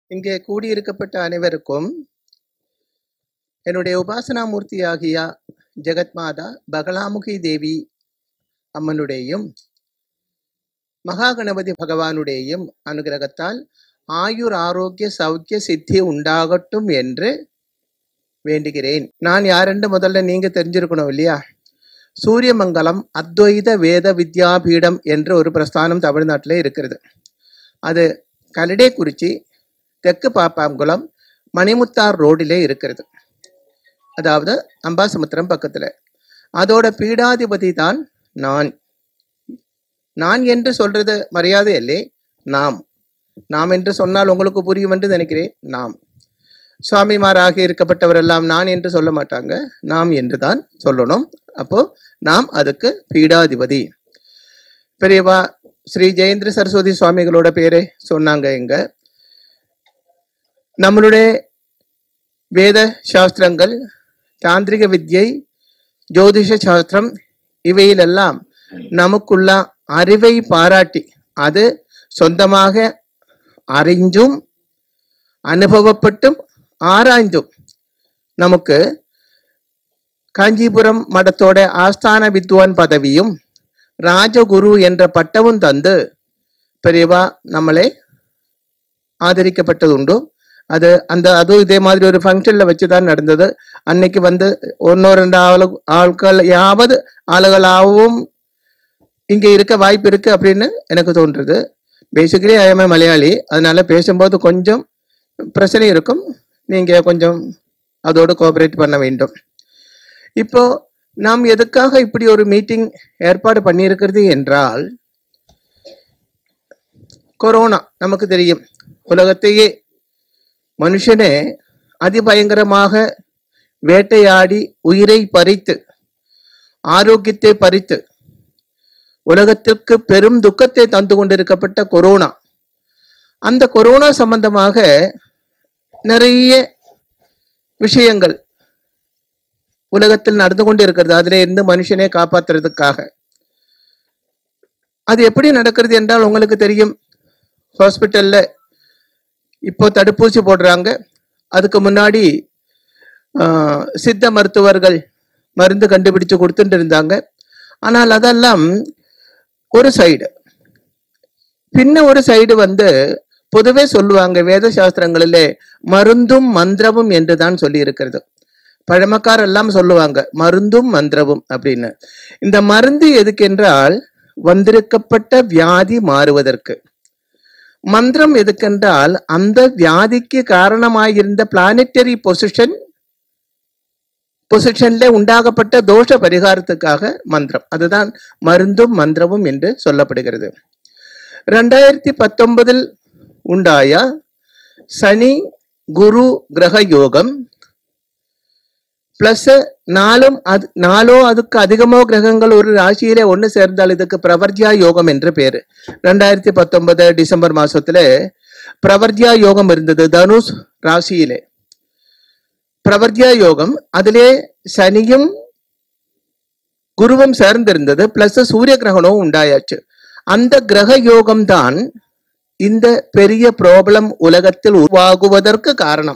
இங்கே கூடியிருக்கப்பட்ட அனைவருக்கும் என்னுடைய உபாசனா மூர்த்தியாகிய ஜெகத்மாதா பகலாமுகி தேவி அம்மனுடையும் மகா கணபதி பகவானுடையும் அனுகிரகத்தால் ஆயுர் ஆரோக்கிய சௌக்கிய சித்தி உண்டாகட்டும் என்று வேண்டுகிறேன் நான் யாரென்று முதல்ல நீங்க தெரிஞ்சிருக்கணும் இல்லையா சூரியமங்கலம் அத்வைத வேத வித்யாபீடம் என்ற ஒரு பிரஸ்தானம் தமிழ்நாட்டில் இருக்கிறது அது கல்லடைக்குறிச்சி தெற்கு பாப்பாங்குளம் மணிமுத்தார் ரோடிலே இருக்கிறது அதாவது அம்பாசமுத்திரம் பக்கத்துல அதோட பீடாதிபதி தான் நான் நான் என்று சொல்றது மரியாதை இல்லை நாம் நாம் என்று சொன்னால் உங்களுக்கு புரியும் என்று நினைக்கிறேன் நாம் சுவாமிமாராக இருக்கப்பட்டவரெல்லாம் நான் என்று சொல்ல மாட்டாங்க நாம் என்று தான் சொல்லணும் அப்போ நாம் அதுக்கு பீடாதிபதி பெரியவா ஸ்ரீ ஜெயேந்திர சரஸ்வதி சுவாமிகளோட பேரை சொன்னாங்க இங்க நம்மளுடைய வேத சாஸ்திரங்கள் தாந்திரிக வித்யை ஜோதிஷ சாஸ்திரம் இவையிலெல்லாம் நமக்குள்ள அறிவை பாராட்டி அது சொந்தமாக அறிஞ்சும் அனுபவப்பட்டும் ஆராய்ந்தும் நமக்கு காஞ்சிபுரம் மடத்தோட ஆஸ்தான வித்வான் பதவியும் ராஜகுரு என்ற பட்டமும் தந்து பெரியவா நம்மளை ஆதரிக்கப்பட்டது உண்டு அது அந்த அதுவும் இதே மாதிரி ஒரு ஃபங்க்ஷன்ல வச்சுதான் நடந்தது அன்னைக்கு வந்து ஒன்னோ ரெண்டு ஆளு ஆட்கள் யாவது ஆளுகளாகவும் இங்க இருக்க வாய்ப்பு இருக்கு அப்படின்னு எனக்கு தோன்றுது பேசிக்கலி ஐஎம்ஏ மலையாளி அதனால பேசும்போது கொஞ்சம் பிரச்சனை இருக்கும் நீங்க கொஞ்சம் அதோடு கோஆபரேட் பண்ண வேண்டும் இப்போ நாம் எதுக்காக இப்படி ஒரு மீட்டிங் ஏற்பாடு பண்ணியிருக்கிறது என்றால் கொரோனா நமக்கு தெரியும் உலகத்தையே மனுஷனே அதிபயங்கரமாக வேட்டையாடி உயிரை பறித்து ஆரோக்கியத்தை பறித்து உலகத்திற்கு பெரும் துக்கத்தை தந்து கொண்டிருக்கப்பட்ட கொரோனா அந்த கொரோனா சம்பந்தமாக நிறைய விஷயங்கள் உலகத்தில் நடந்து கொண்டு இருக்கிறது அதிலே இருந்து மனுஷனை காப்பாத்துறதுக்காக அது எப்படி நடக்கிறது என்றால் உங்களுக்கு தெரியும் ஹாஸ்பிட்டல்ல இப்போ தடுப்பூசி போடுறாங்க அதுக்கு முன்னாடி ஆஹ், சித்த மருத்துவர்கள் மருந்து கண்டுபிடிச்சு கொடுத்துட்டு இருந்தாங்க ஆனால் அதெல்லாம் ஒரு சைடு பின்ன ஒரு சைடு வந்து பொதுவே சொல்லுவாங்க வேத சாஸ்திரங்களிலே மருந்தும் மந்திரமும் என்று தான் சொல்லி இருக்கிறது பழமக்கார் எல்லாம் சொல்லுவாங்க மருந்தும் மந்திரமும் அப்படின்னு இந்த மருந்து எதுக்கென்றால் வந்திருக்கப்பட்ட வியாதி மாறுவதற்கு மந்திரம் எதுக்கென்றால் அந்த வியாதிக்கு காரணமாயிருந்த பிளானட்டரி பொசிஷன் பொசிஷன்ல உண்டாகப்பட்ட தோஷ பரிகாரத்துக்காக மந்திரம் அதுதான் மருந்தும் மந்திரமும் என்று சொல்லப்படுகிறது ரெண்டாயிரத்தி பத்தொன்பதில் உண்டாய சனி குரு கிரக யோகம் பிளஸ் நாலும் அது நாலோ அதுக்கு அதிகமோ கிரகங்கள் ஒரு ராசியிலே ஒன்று சேர்ந்தால் இதுக்கு பிரவர்ஜியா யோகம் என்று பேரு ரெண்டாயிரத்தி பத்தொன்பது டிசம்பர் மாசத்துல பிரவர்ஜியா யோகம் இருந்தது தனுஷ் ராசியிலே பிரவர்ஜியா யோகம் அதிலே சனியும் குருவும் சேர்ந்திருந்தது பிளஸ் சூரிய கிரகணம் உண்டாயாச்சு அந்த கிரக யோகம் தான் இந்த பெரிய ப்ராப்ளம் உலகத்தில் உருவாகுவதற்கு காரணம்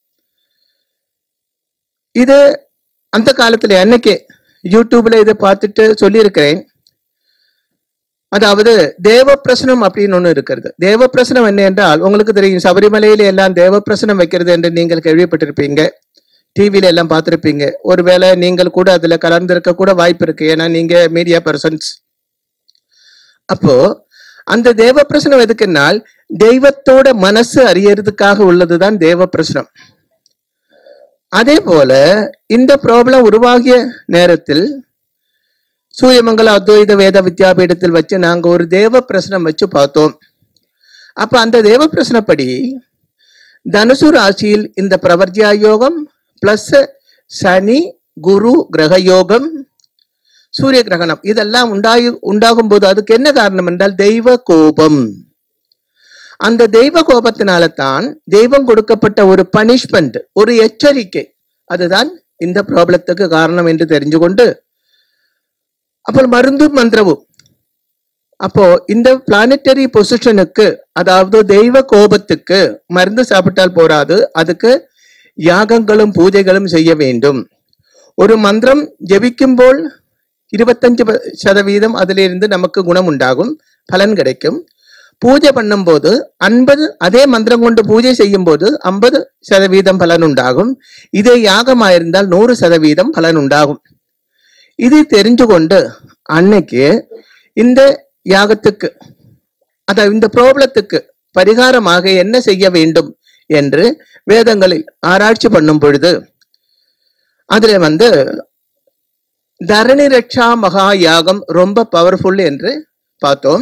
இது அந்த காலத்துல அன்னைக்கே யூடியூப்ல இதை பார்த்துட்டு சொல்லியிருக்கிறேன் அதாவது தேவ பிரசனம் அப்படின்னு ஒண்ணு இருக்கிறது தேவ பிரசனம் என்ன என்றால் உங்களுக்கு தெரியும் சபரிமலையில எல்லாம் தேவ பிரசனம் வைக்கிறது என்று நீங்கள் கேள்விப்பட்டிருப்பீங்க டிவில எல்லாம் பார்த்திருப்பீங்க ஒருவேளை நீங்கள் கூட அதுல கலந்திருக்க கூட வாய்ப்பு இருக்கு ஏன்னா நீங்க மீடியா பர்சன்ஸ் அப்போ அந்த தேவ பிரசனம் எதுக்குன்னால் தெய்வத்தோட மனசு அறியறதுக்காக உள்ளதுதான் தேவ பிரசனம் அதே போல இந்த ப்ராப்ளம் உருவாகிய நேரத்தில் சூரியமங்கல அத்வைத வேத வித்யாபீடத்தில் வச்சு நாங்க ஒரு தேவ பிரசனம் வச்சு பார்த்தோம் அப்ப அந்த தேவ பிரசனப்படி தனுசு ராசியில் இந்த பிரவர்ஜியா யோகம் பிளஸ் சனி குரு கிரக யோகம் சூரிய கிரகணம் இதெல்லாம் உண்டாகி உண்டாகும் போது அதுக்கு என்ன காரணம் என்றால் தெய்வ கோபம் அந்த தெய்வ கோபத்தினால தான் தெய்வம் கொடுக்கப்பட்ட ஒரு பனிஷ்மெண்ட் ஒரு எச்சரிக்கை அதுதான் இந்த ப்ராப்ளத்துக்கு காரணம் என்று தெரிஞ்சு கொண்டு அப்புறம் மருந்தும் மந்திரமும் அப்போ இந்த பிளானட்டரி பொசிஷனுக்கு அதாவது தெய்வ கோபத்துக்கு மருந்து சாப்பிட்டால் போராது அதுக்கு யாகங்களும் பூஜைகளும் செய்ய வேண்டும் ஒரு மந்திரம் ஜெபிக்கும்போல் இருபத்தஞ்சு ப- சதவீதம் அதிலிருந்து நமக்கு குணம் உண்டாகும் பலன் கிடைக்கும் பூஜை பண்ணும்போது ஐம்பது அதே மந்திரம் கொண்டு பூஜை செய்யும் போது ஐம்பது சதவீதம் பலன் உண்டாகும் இதே யாகமாயிருந்தால் நூறு சதவீதம் பலன் உண்டாகும் இது தெரிஞ்சு கொண்டு அன்னைக்கு இந்த யாகத்துக்கு அதாவது இந்த ப்ராப்ளத்துக்கு பரிகாரமாக என்ன செய்ய வேண்டும் என்று வேதங்களில் ஆராய்ச்சி பண்ணும் பொழுது அதுல வந்து தரணி ரட்சா மகா யாகம் ரொம்ப பவர்ஃபுல் என்று பார்த்தோம்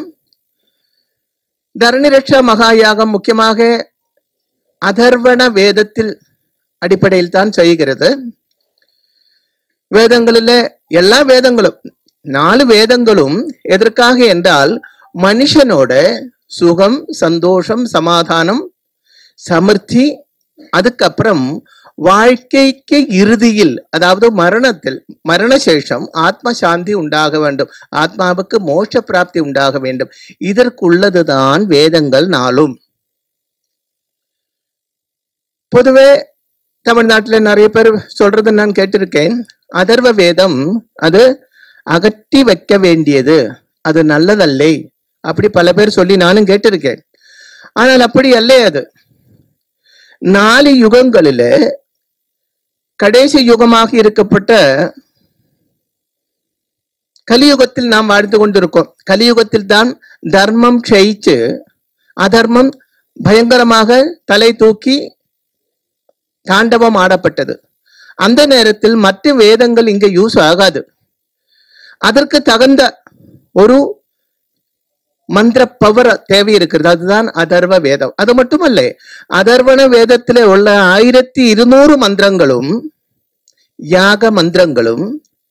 தரணி ரட்சா மகா யாகம் முக்கியமாக அதர்வண வேதத்தில் அடிப்படையில் தான் செய்கிறது வேதங்களில் எல்லா வேதங்களும் நாலு வேதங்களும் எதற்காக என்றால் மனுஷனோட சுகம் சந்தோஷம் சமாதானம் சமிருத்தி அதுக்கப்புறம் வாழ்க்கைக்கு இறுதியில் அதாவது மரணத்தில் மரணசேஷம் ஆத்ம சாந்தி உண்டாக வேண்டும் ஆத்மாவுக்கு மோட்ச பிராப்தி உண்டாக வேண்டும் இதற்குள்ளதுதான் வேதங்கள் நாளும் பொதுவே தமிழ்நாட்டுல நிறைய பேர் சொல்றது நான் கேட்டிருக்கேன் அதர்வ வேதம் அது அகற்றி வைக்க வேண்டியது அது நல்லதல்லே அப்படி பல பேர் சொல்லி நானும் கேட்டிருக்கேன் ஆனால் அப்படி அல்லே அது நாலு யுகங்களில கடைசி யுகமாக இருக்கப்பட்ட கலியுகத்தில் நாம் வாழ்ந்து கொண்டிருக்கோம் கலியுகத்தில் தான் தர்மம் க்ஷயிச்சு அதர்மம் பயங்கரமாக தலை தூக்கி தாண்டவம் ஆடப்பட்டது அந்த நேரத்தில் மற்ற வேதங்கள் இங்க யூஸ் ஆகாது அதற்கு தகுந்த ஒரு மந்திர பவர் தேவை இருக்கிறது அதுதான் அதர்வ வேதம் அது மட்டுமல்ல அதர்வண வேதத்திலே உள்ள ஆயிரத்தி இருநூறு மந்திரங்களும் யாக மந்திரங்களும்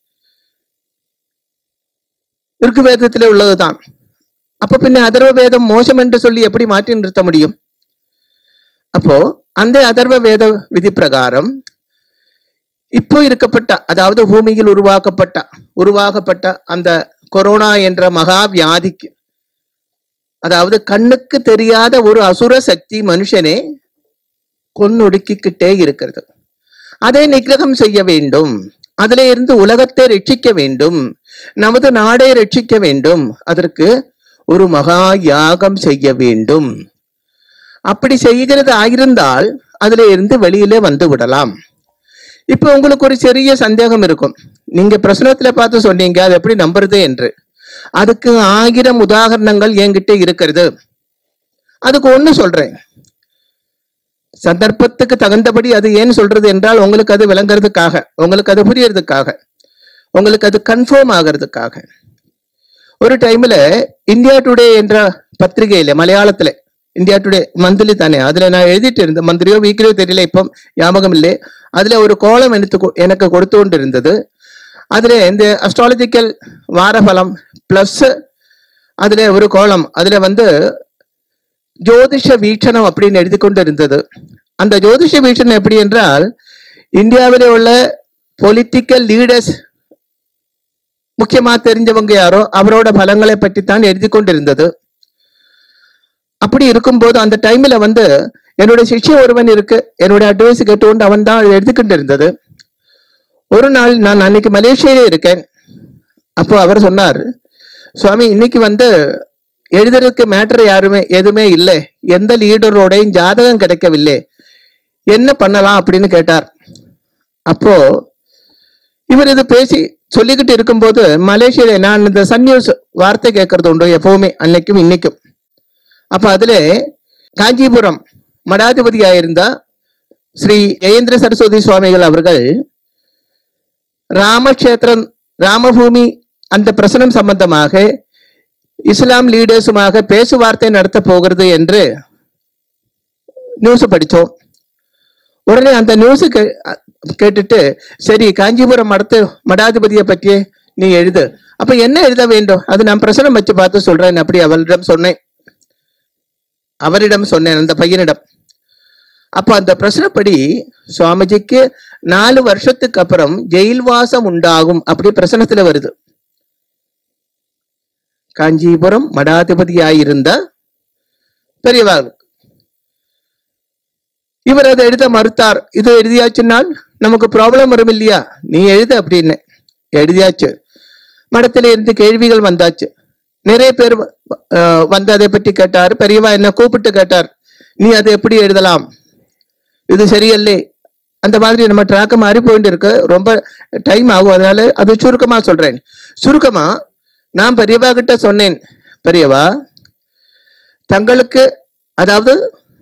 இருக்கு வேதத்திலே உள்ளதுதான் அப்ப பின்ன அதர்வ வேதம் மோசம் என்று சொல்லி எப்படி மாற்றி நிறுத்த முடியும் அப்போ அந்த அதர்வ வேத விதி பிரகாரம் இப்போ இருக்கப்பட்ட அதாவது பூமியில் உருவாக்கப்பட்ட உருவாக்கப்பட்ட அந்த கொரோனா என்ற மகா வியாதிக்கு அதாவது கண்ணுக்கு தெரியாத ஒரு அசுர சக்தி மனுஷனே கொன்னொடுக்கிக்கிட்டே இருக்கிறது அதை நிகிரகம் செய்ய வேண்டும் அதிலே இருந்து உலகத்தை ரட்சிக்க வேண்டும் நமது நாடை ரட்சிக்க வேண்டும் அதற்கு ஒரு மகா யாகம் செய்ய வேண்டும் அப்படி செய்கிறது ஆயிருந்தால் அதுல இருந்து வெளியிலே வந்து விடலாம் இப்போ உங்களுக்கு ஒரு சிறிய சந்தேகம் இருக்கும் நீங்க பிரசனத்துல பார்த்து சொன்னீங்க அது எப்படி நம்புறது என்று அதுக்கு ஆயிரம் உதாரணங்கள் என்கிட்ட இருக்கிறது அதுக்கு ஒண்ணு சொல்றேன் சந்தர்ப்பத்துக்கு தகுந்தபடி அது ஏன் சொல்றது என்றால் உங்களுக்கு அது விளங்குறதுக்காக உங்களுக்கு அது புரியறதுக்காக உங்களுக்கு அது கன்ஃபார்ம் ஆகிறதுக்காக ஒரு டைம்ல இந்தியா டுடே என்ற பத்திரிகையில மலையாளத்துல இந்தியா டுடே மந்த்லி தானே அதுல நான் எழுதிட்டு இருந்தேன் மந்திரியோ வீக்கிலியோ தெரியல இப்போ ஞாபகம் இல்லை அதுல ஒரு கோலம் எடுத்து கொ- எனக்கு கொடுத்து கொண்டு இருந்தது அதுல இந்த அஸ்ட்ராலஜிக்கல் வாரபலம் பிளஸ் அதுல ஒரு கோலம் அதுல வந்து ஜோதிஷ வீட்சணம் அப்படின்னு எழுதி கொண்டு இருந்தது அந்த ஜோதிஷ வீட்சணம் எப்படி என்றால் இந்தியாவிலே உள்ள பொலிட்டிக்கல் லீடர்ஸ் முக்கியமா தெரிஞ்சவங்க யாரோ அவரோட பலங்களை பற்றி தான் எழுதி கொண்டிருந்தது அப்படி இருக்கும்போது அந்த டைம்ல வந்து என்னோட சிஷ்ய ஒருவன் இருக்கு என்னோட அட்வைஸ் கேட்டுக்கொண்டு அவன் தான் எழுதிக்கிட்டு இருந்தது ஒரு நாள் நான் அன்னைக்கு மலேசியாலே இருக்கேன் அப்போ அவர் சொன்னார் சுவாமி இன்னைக்கு வந்து எழுதுறதுக்கு மேட்டர் யாருமே எதுவுமே இல்லை எந்த லீடரோடையும் ஜாதகம் கிடைக்கவில்லை என்ன பண்ணலாம் அப்படின்னு கேட்டார் அப்போ இவர் இது பேசி சொல்லிக்கிட்டு இருக்கும்போது மலேசியால நான் இந்த சன் நியூஸ் வார்த்தை கேட்கறது உண்டு எப்பவுமே அன்னைக்கும் இன்னைக்கும் அப்ப அதுல காஞ்சிபுரம் மடாதிபதியாயிருந்த ஸ்ரீ ஜெயேந்திர சரஸ்வதி சுவாமிகள் அவர்கள் ராமக்ஷேத்திரம் ராமபூமி அந்த பிரசனம் சம்பந்தமாக இஸ்லாம் லீடர்ஸுமாக பேச்சுவார்த்தை நடத்த போகிறது என்று நியூஸ் படிச்சோம் உடனே அந்த நியூஸ் கேட்டுட்டு சரி காஞ்சிபுரம் மடத்து மடாதிபதியை பற்றியே நீ எழுது அப்ப என்ன எழுத வேண்டும் அது நான் பிரசனம் வச்சு பார்த்து சொல்றேன் அப்படி அவரிடம் சொன்னேன் அவரிடம் சொன்னேன் அந்த பையனிடம் அப்ப அந்த பிரசனப்படி சுவாமிஜிக்கு நாலு வருஷத்துக்கு அப்புறம் ஜெயில் வாசம் உண்டாகும் அப்படி பிரசனத்துல வருது காஞ்சிபுரம் மடாதிபதியாயிருந்த பெரியவர் இவர் அதை எழுத மறுத்தார் இது எழுதியாச்சுனால் நமக்கு ப்ராப்ளம் வரும் இல்லையா நீ எழுது அப்படின்னு எழுதியாச்சு மடத்துல இருந்து கேள்விகள் வந்தாச்சு நிறைய பேர் வ- அஹ் வந்து அதை பற்றி கேட்டார் பெரியவா என்ன கூப்பிட்டு கேட்டார் நீ அதை எப்படி எழுதலாம் இது சரியல்லே அந்த மாதிரி நம்ம ட்ராக்க மாறி போயிட்டு இருக்கு ரொம்ப டைம் ஆகும் அதனால அது சுருக்கமா சொல்றேன் சுருக்கமா நான் பெரியவா கிட்ட சொன்னேன் பெரியவா தங்களுக்கு அதாவது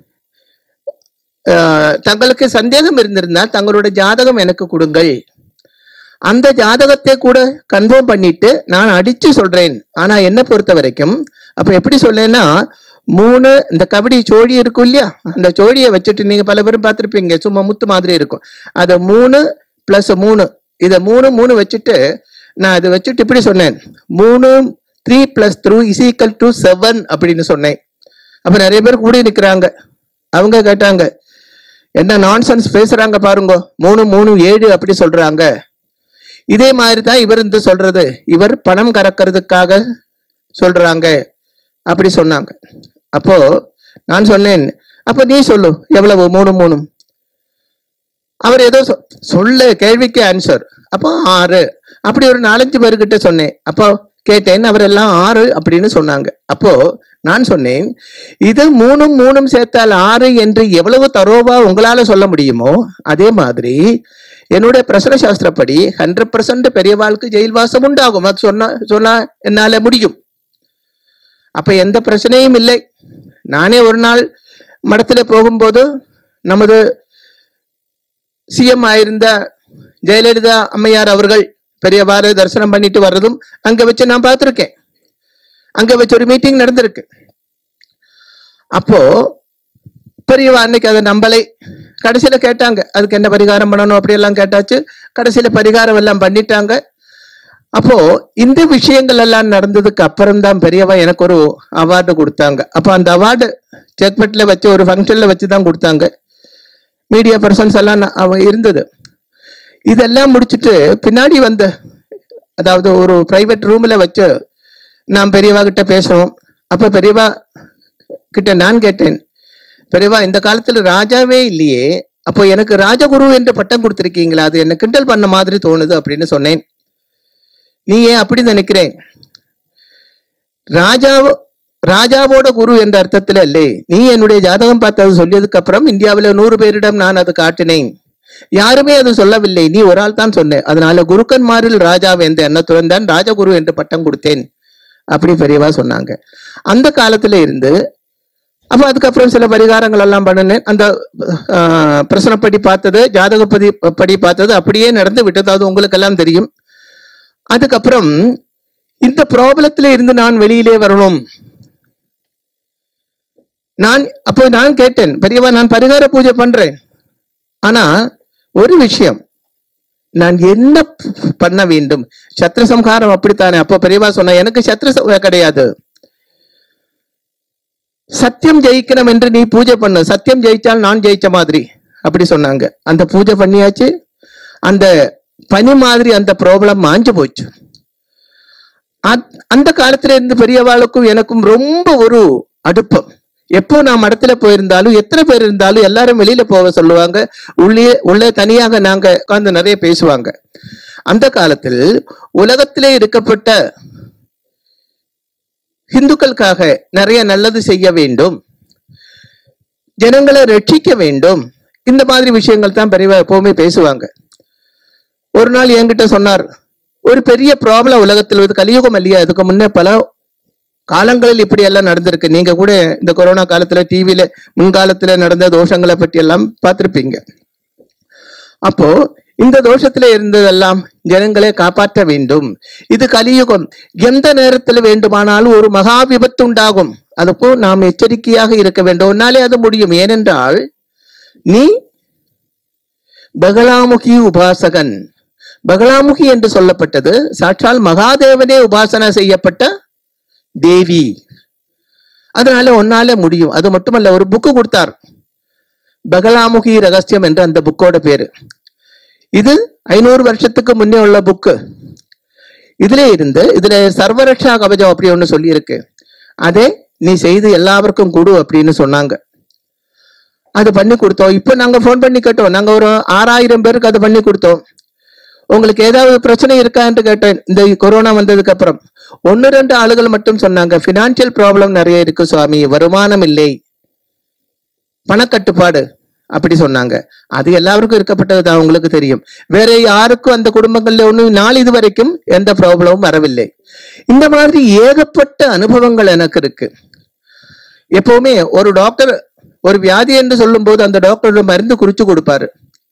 அஹ், தங்களுக்கு சந்தேகம் இருந்திருந்தால் தங்களோட ஜாதகம் எனக்கு கொடுங்கள் அந்த ஜாதகத்தை கூட கன்ஃபார்ம் பண்ணிட்டு நான் அடிச்சு சொல்றேன் ஆனா என்ன பொறுத்த வரைக்கும் அப்ப எப்படி சொல்லேன்னா மூணு இந்த கபடி சோழி இருக்கும் இல்லையா அந்த சோழியை வச்சுட்டு நீங்க பல பேரும் பார்த்திருப்பீங்க சும்மா முத்து மாதிரி இருக்கும் அதை மூணு பிளஸ் மூணு இதை மூணு மூணு வச்சுட்டு நான் அதை வச்சுட்டு இப்படி சொன்னேன் மூணு three plus two is equal to seven அப்படின்னு சொன்னேன் அப்ப நிறைய பேர் கூட நிக்கிறாங்க அவங்க கேட்டாங்க என்ன நான்சென்ஸ் பேசுறாங்க பாருங்க மூணு மூணு ஏழு அப்படி சொல்றாங்க இதே மாதிரி தான் இவர் இந்த சொல்றது இவர் பணம் கறக்கிறதுக்காக சொல்றாங்க அப்படி சொன்னாங்க அப்போ நான் சொன்னேன் அப்ப நீ சொல்லு எவ்வளவு மூணு மூணு அவர் ஏதோ சொ- சொல்ல கேள்விக்கு ஆன்சர் அப்போ ஆறு அப்படி ஒரு நாலஞ்சு பேர்கிட்ட சொன்னேன் அப்போ கேட்டேன் அவர் எல்லாம் ஆறு அப்படின்னு சொன்னாங்க அப்போ நான் சொன்னேன் இது மூணும் மூணும் சேர்த்தால் ஆறு என்று எவ்வளவு தரோவா உங்களால சொல்ல முடியுமோ அதே மாதிரி என்னுடைய பிரசன சாஸ்திரப்படி ஹண்ட்ரட் பர்சன்ட் பெரியவாளுக்கு ஜெயில் வாசம் உண்டாகும் அது சொன்னா சொன்னா என்னால முடியும் அப்ப எந்த பிரச்சனையும் இல்லை நானே ஒரு நாள் மடத்துல போகும்போது நமது சிஎம் ஆயிருந்த ஜெயலலிதா அம்மையார் அவர்கள் பெரியவாறு தரிசனம் பண்ணிட்டு வர்றதும் அங்க வச்சு நான் பார்த்திருக்கேன் அங்க வச்சு ஒரு மீட்டிங் நடந்திருக்கு அப்போ பெரியவா அன்னைக்கு அதை நம்பலை கடைசியில கேட்டாங்க அதுக்கு என்ன பரிகாரம் பண்ணணும் அப்படியெல்லாம் கேட்டாச்சு கடைசியில பரிகாரம் எல்லாம் பண்ணிட்டாங்க அப்போ இந்த விஷயங்கள் எல்லாம் நடந்ததுக்கு அப்புறம் தான் பெரியவா எனக்கு ஒரு அவார்டு கொடுத்தாங்க அப்போ அந்த அவார்டு சேத்மெட்ல வச்சு ஒரு ஃபங்க்ஷன்ல வச்சு தான் கொடுத்தாங்க மீடியா பர்சன்ஸ் எல்லாம் நா- அவ இருந்தது இதெல்லாம் முடிச்சிட்டு பின்னாடி வந்த அதாவது ஒரு பிரைவேட் ரூம்ல வச்சு நான் பெரியவா கிட்ட பேசுறோம் அப்ப பெரியவா கிட்ட நான் கேட்டேன் பெரியவா இந்த காலத்துல ராஜாவே இல்லையே அப்போ எனக்கு ராஜகுரு என்று பட்டம் கொடுத்திருக்கீங்களா அது என்ன கிண்டல் பண்ண மாதிரி தோணுது அப்படின்னு சொன்னேன் நீ ஏன் அப்படி நினைக்கிறேன் ராஜாவோ ராஜாவோட குரு என்ற அர்த்தத்துல இல்லை நீ என்னுடைய ஜாதகம் பார்த்தது சொல்லியதுக்கு அப்புறம் இந்தியாவில் நூறு பேரிடம் நான் அது காட்டினேன் யாருமே அது சொல்லவில்லை நீ ஒரு ஆள் தான் சொன்ன அதனால குருக்கன்மாரில் ராஜா என்ற எண்ணத்துடன் தான் ராஜகுரு என்று பட்டம் கொடுத்தேன் அப்படி பெரியவா சொன்னாங்க அந்த காலத்துல இருந்து அப்ப அதுக்கப்புறம் சில பரிகாரங்கள் எல்லாம் பண்ணினேன் அந்த ஆஹ், பிரசனப்படி பார்த்தது ஜாதகப்படி படி பார்த்தது அப்படியே நடந்து விட்டது அது உங்களுக்கு எல்லாம் தெரியும் அதுக்கப்புறம் இந்த ப்ராப்ளத்துல இருந்து நான் வெளியிலே வரணும் நான் அப்போ நான் கேட்டேன் பெரியவா நான் பரிகார பூஜை பண்றேன் ஆனா ஒரு விஷயம் நான் என்ன ப- பண்ண வேண்டும் சத்ரு சம்ஹாரம் அப்படித்தானே அப்போ பெரியவா சொன்ன எனக்கு சத்ரு ச- கிடையாது சத்தியம் ஜெயிக்கணும் என்று நீ பூஜை பண்ணு சத்தியம் ஜெயிச்சால் நான் ஜெயிச்ச மாதிரி அப்படி சொன்னாங்க அந்த பூஜை பண்ணியாச்சு அந்த பனி மாதிரி அந்த ப்ராப்ளம் மாஞ்சு போச்சு அத்- அந்த காலத்துல இருந்து பெரியவாளுக்கும் எனக்கும் ரொம்ப ஒரு அடுப்பம் எப்போ நான் மடத்துல போயிருந்தாலும் எத்தனை பேர் இருந்தாலும் எல்லாரும் வெளியில போக சொல்லுவாங்க உள்ளே உள்ளே தனியாக நாங்க உட்கார்ந்து நிறைய பேசுவாங்க அந்த காலத்தில் உலகத்திலே இருக்கப்பட்ட இந்துக்களுக்காக நிறைய நல்லது செய்ய வேண்டும் ஜனங்களை ரட்சிக்க வேண்டும் இந்த மாதிரி விஷயங்கள் தான் பெரியவா எப்பவுமே பேசுவாங்க ஒரு நாள் என்கிட்ட சொன்னார் ஒரு பெரிய ப்ராப்ளம் உலகத்தில் இது கலியுகம் இல்லையா இதுக்கு முன்னே பல காலங்களில் இப்படி எல்லாம் நடந்திருக்கு நீங்க கூட இந்த கொரோனா காலத்துல டிவில முன்காலத்துல நடந்த தோஷங்களை பற்றி எல்லாம் பார்த்திருப்பீங்க அப்போ இந்த தோஷத்துல இருந்ததெல்லாம் ஜனங்களை காப்பாற்ற வேண்டும் இது கலியுகம் எந்த நேரத்தில் வேண்டுமானாலும் ஒரு மகா விபத்து உண்டாகும் அதுப்போ நாம் எச்சரிக்கையாக இருக்க வேண்டும் உன்னாலே அது முடியும் ஏனென்றால் நீ பகலாமுகி உபாசகன் பகலாமுகி என்று சொல்லப்பட்டது சாட்சால் மகாதேவனே உபாசனை செய்யப்பட்ட தேவி அதனால உன்னால முடியும் அது மட்டுமல்ல ஒரு புக்கு கொடுத்தார் பகலாமுகி ரகசியம் என்ற அந்த புக்கோட பேரு இது ஐநூறு வருஷத்துக்கு முன்னே உள்ள புக்கு இதுல இருந்து இதுல சர்வரட்சா கவசம் அப்படி ஒண்ணு சொல்லி இருக்கு அதே நீ செய்து எல்லாருக்கும் கொடு அப்படின்னு சொன்னாங்க அது பண்ணி கொடுத்தோம் இப்போ நாங்க ஃபோன் பண்ணி கேட்டோம் நாங்க ஒரு ஆறாயிரம் பேருக்கு அது பண்ணி கொடுத்தோம் உங்களுக்கு ஏதாவது பிரச்சனை இருக்கான்னு கேட்டேன் இந்த கொரோனா வந்ததுக்கு அப்புறம் ஒன்னு ரெண்டு ஆளுகள் மட்டும் சொன்னாங்க பினான்சியல் ப்ராப்ளம் நிறைய இருக்கு சுவாமி வருமானம் இல்லை பணக்கட்டுப்பாடு அப்படி சொன்னாங்க அது எல்லாருக்கும் இருக்கப்பட்டது தான் உங்களுக்கு தெரியும் வேற யாருக்கும் அந்த குடும்பங்கள்ல ஒண்ணும் நாள் இது வரைக்கும் எந்த ப்ராப்ளமும் வரவில்லை இந்த மாதிரி ஏகப்பட்ட அனுபவங்கள் எனக்கு இருக்கு எப்பவுமே ஒரு டாக்டர் ஒரு வியாதி என்று சொல்லும் போது அந்த டாக்டர் மருந்து குறிச்சு கொடுப்பாரு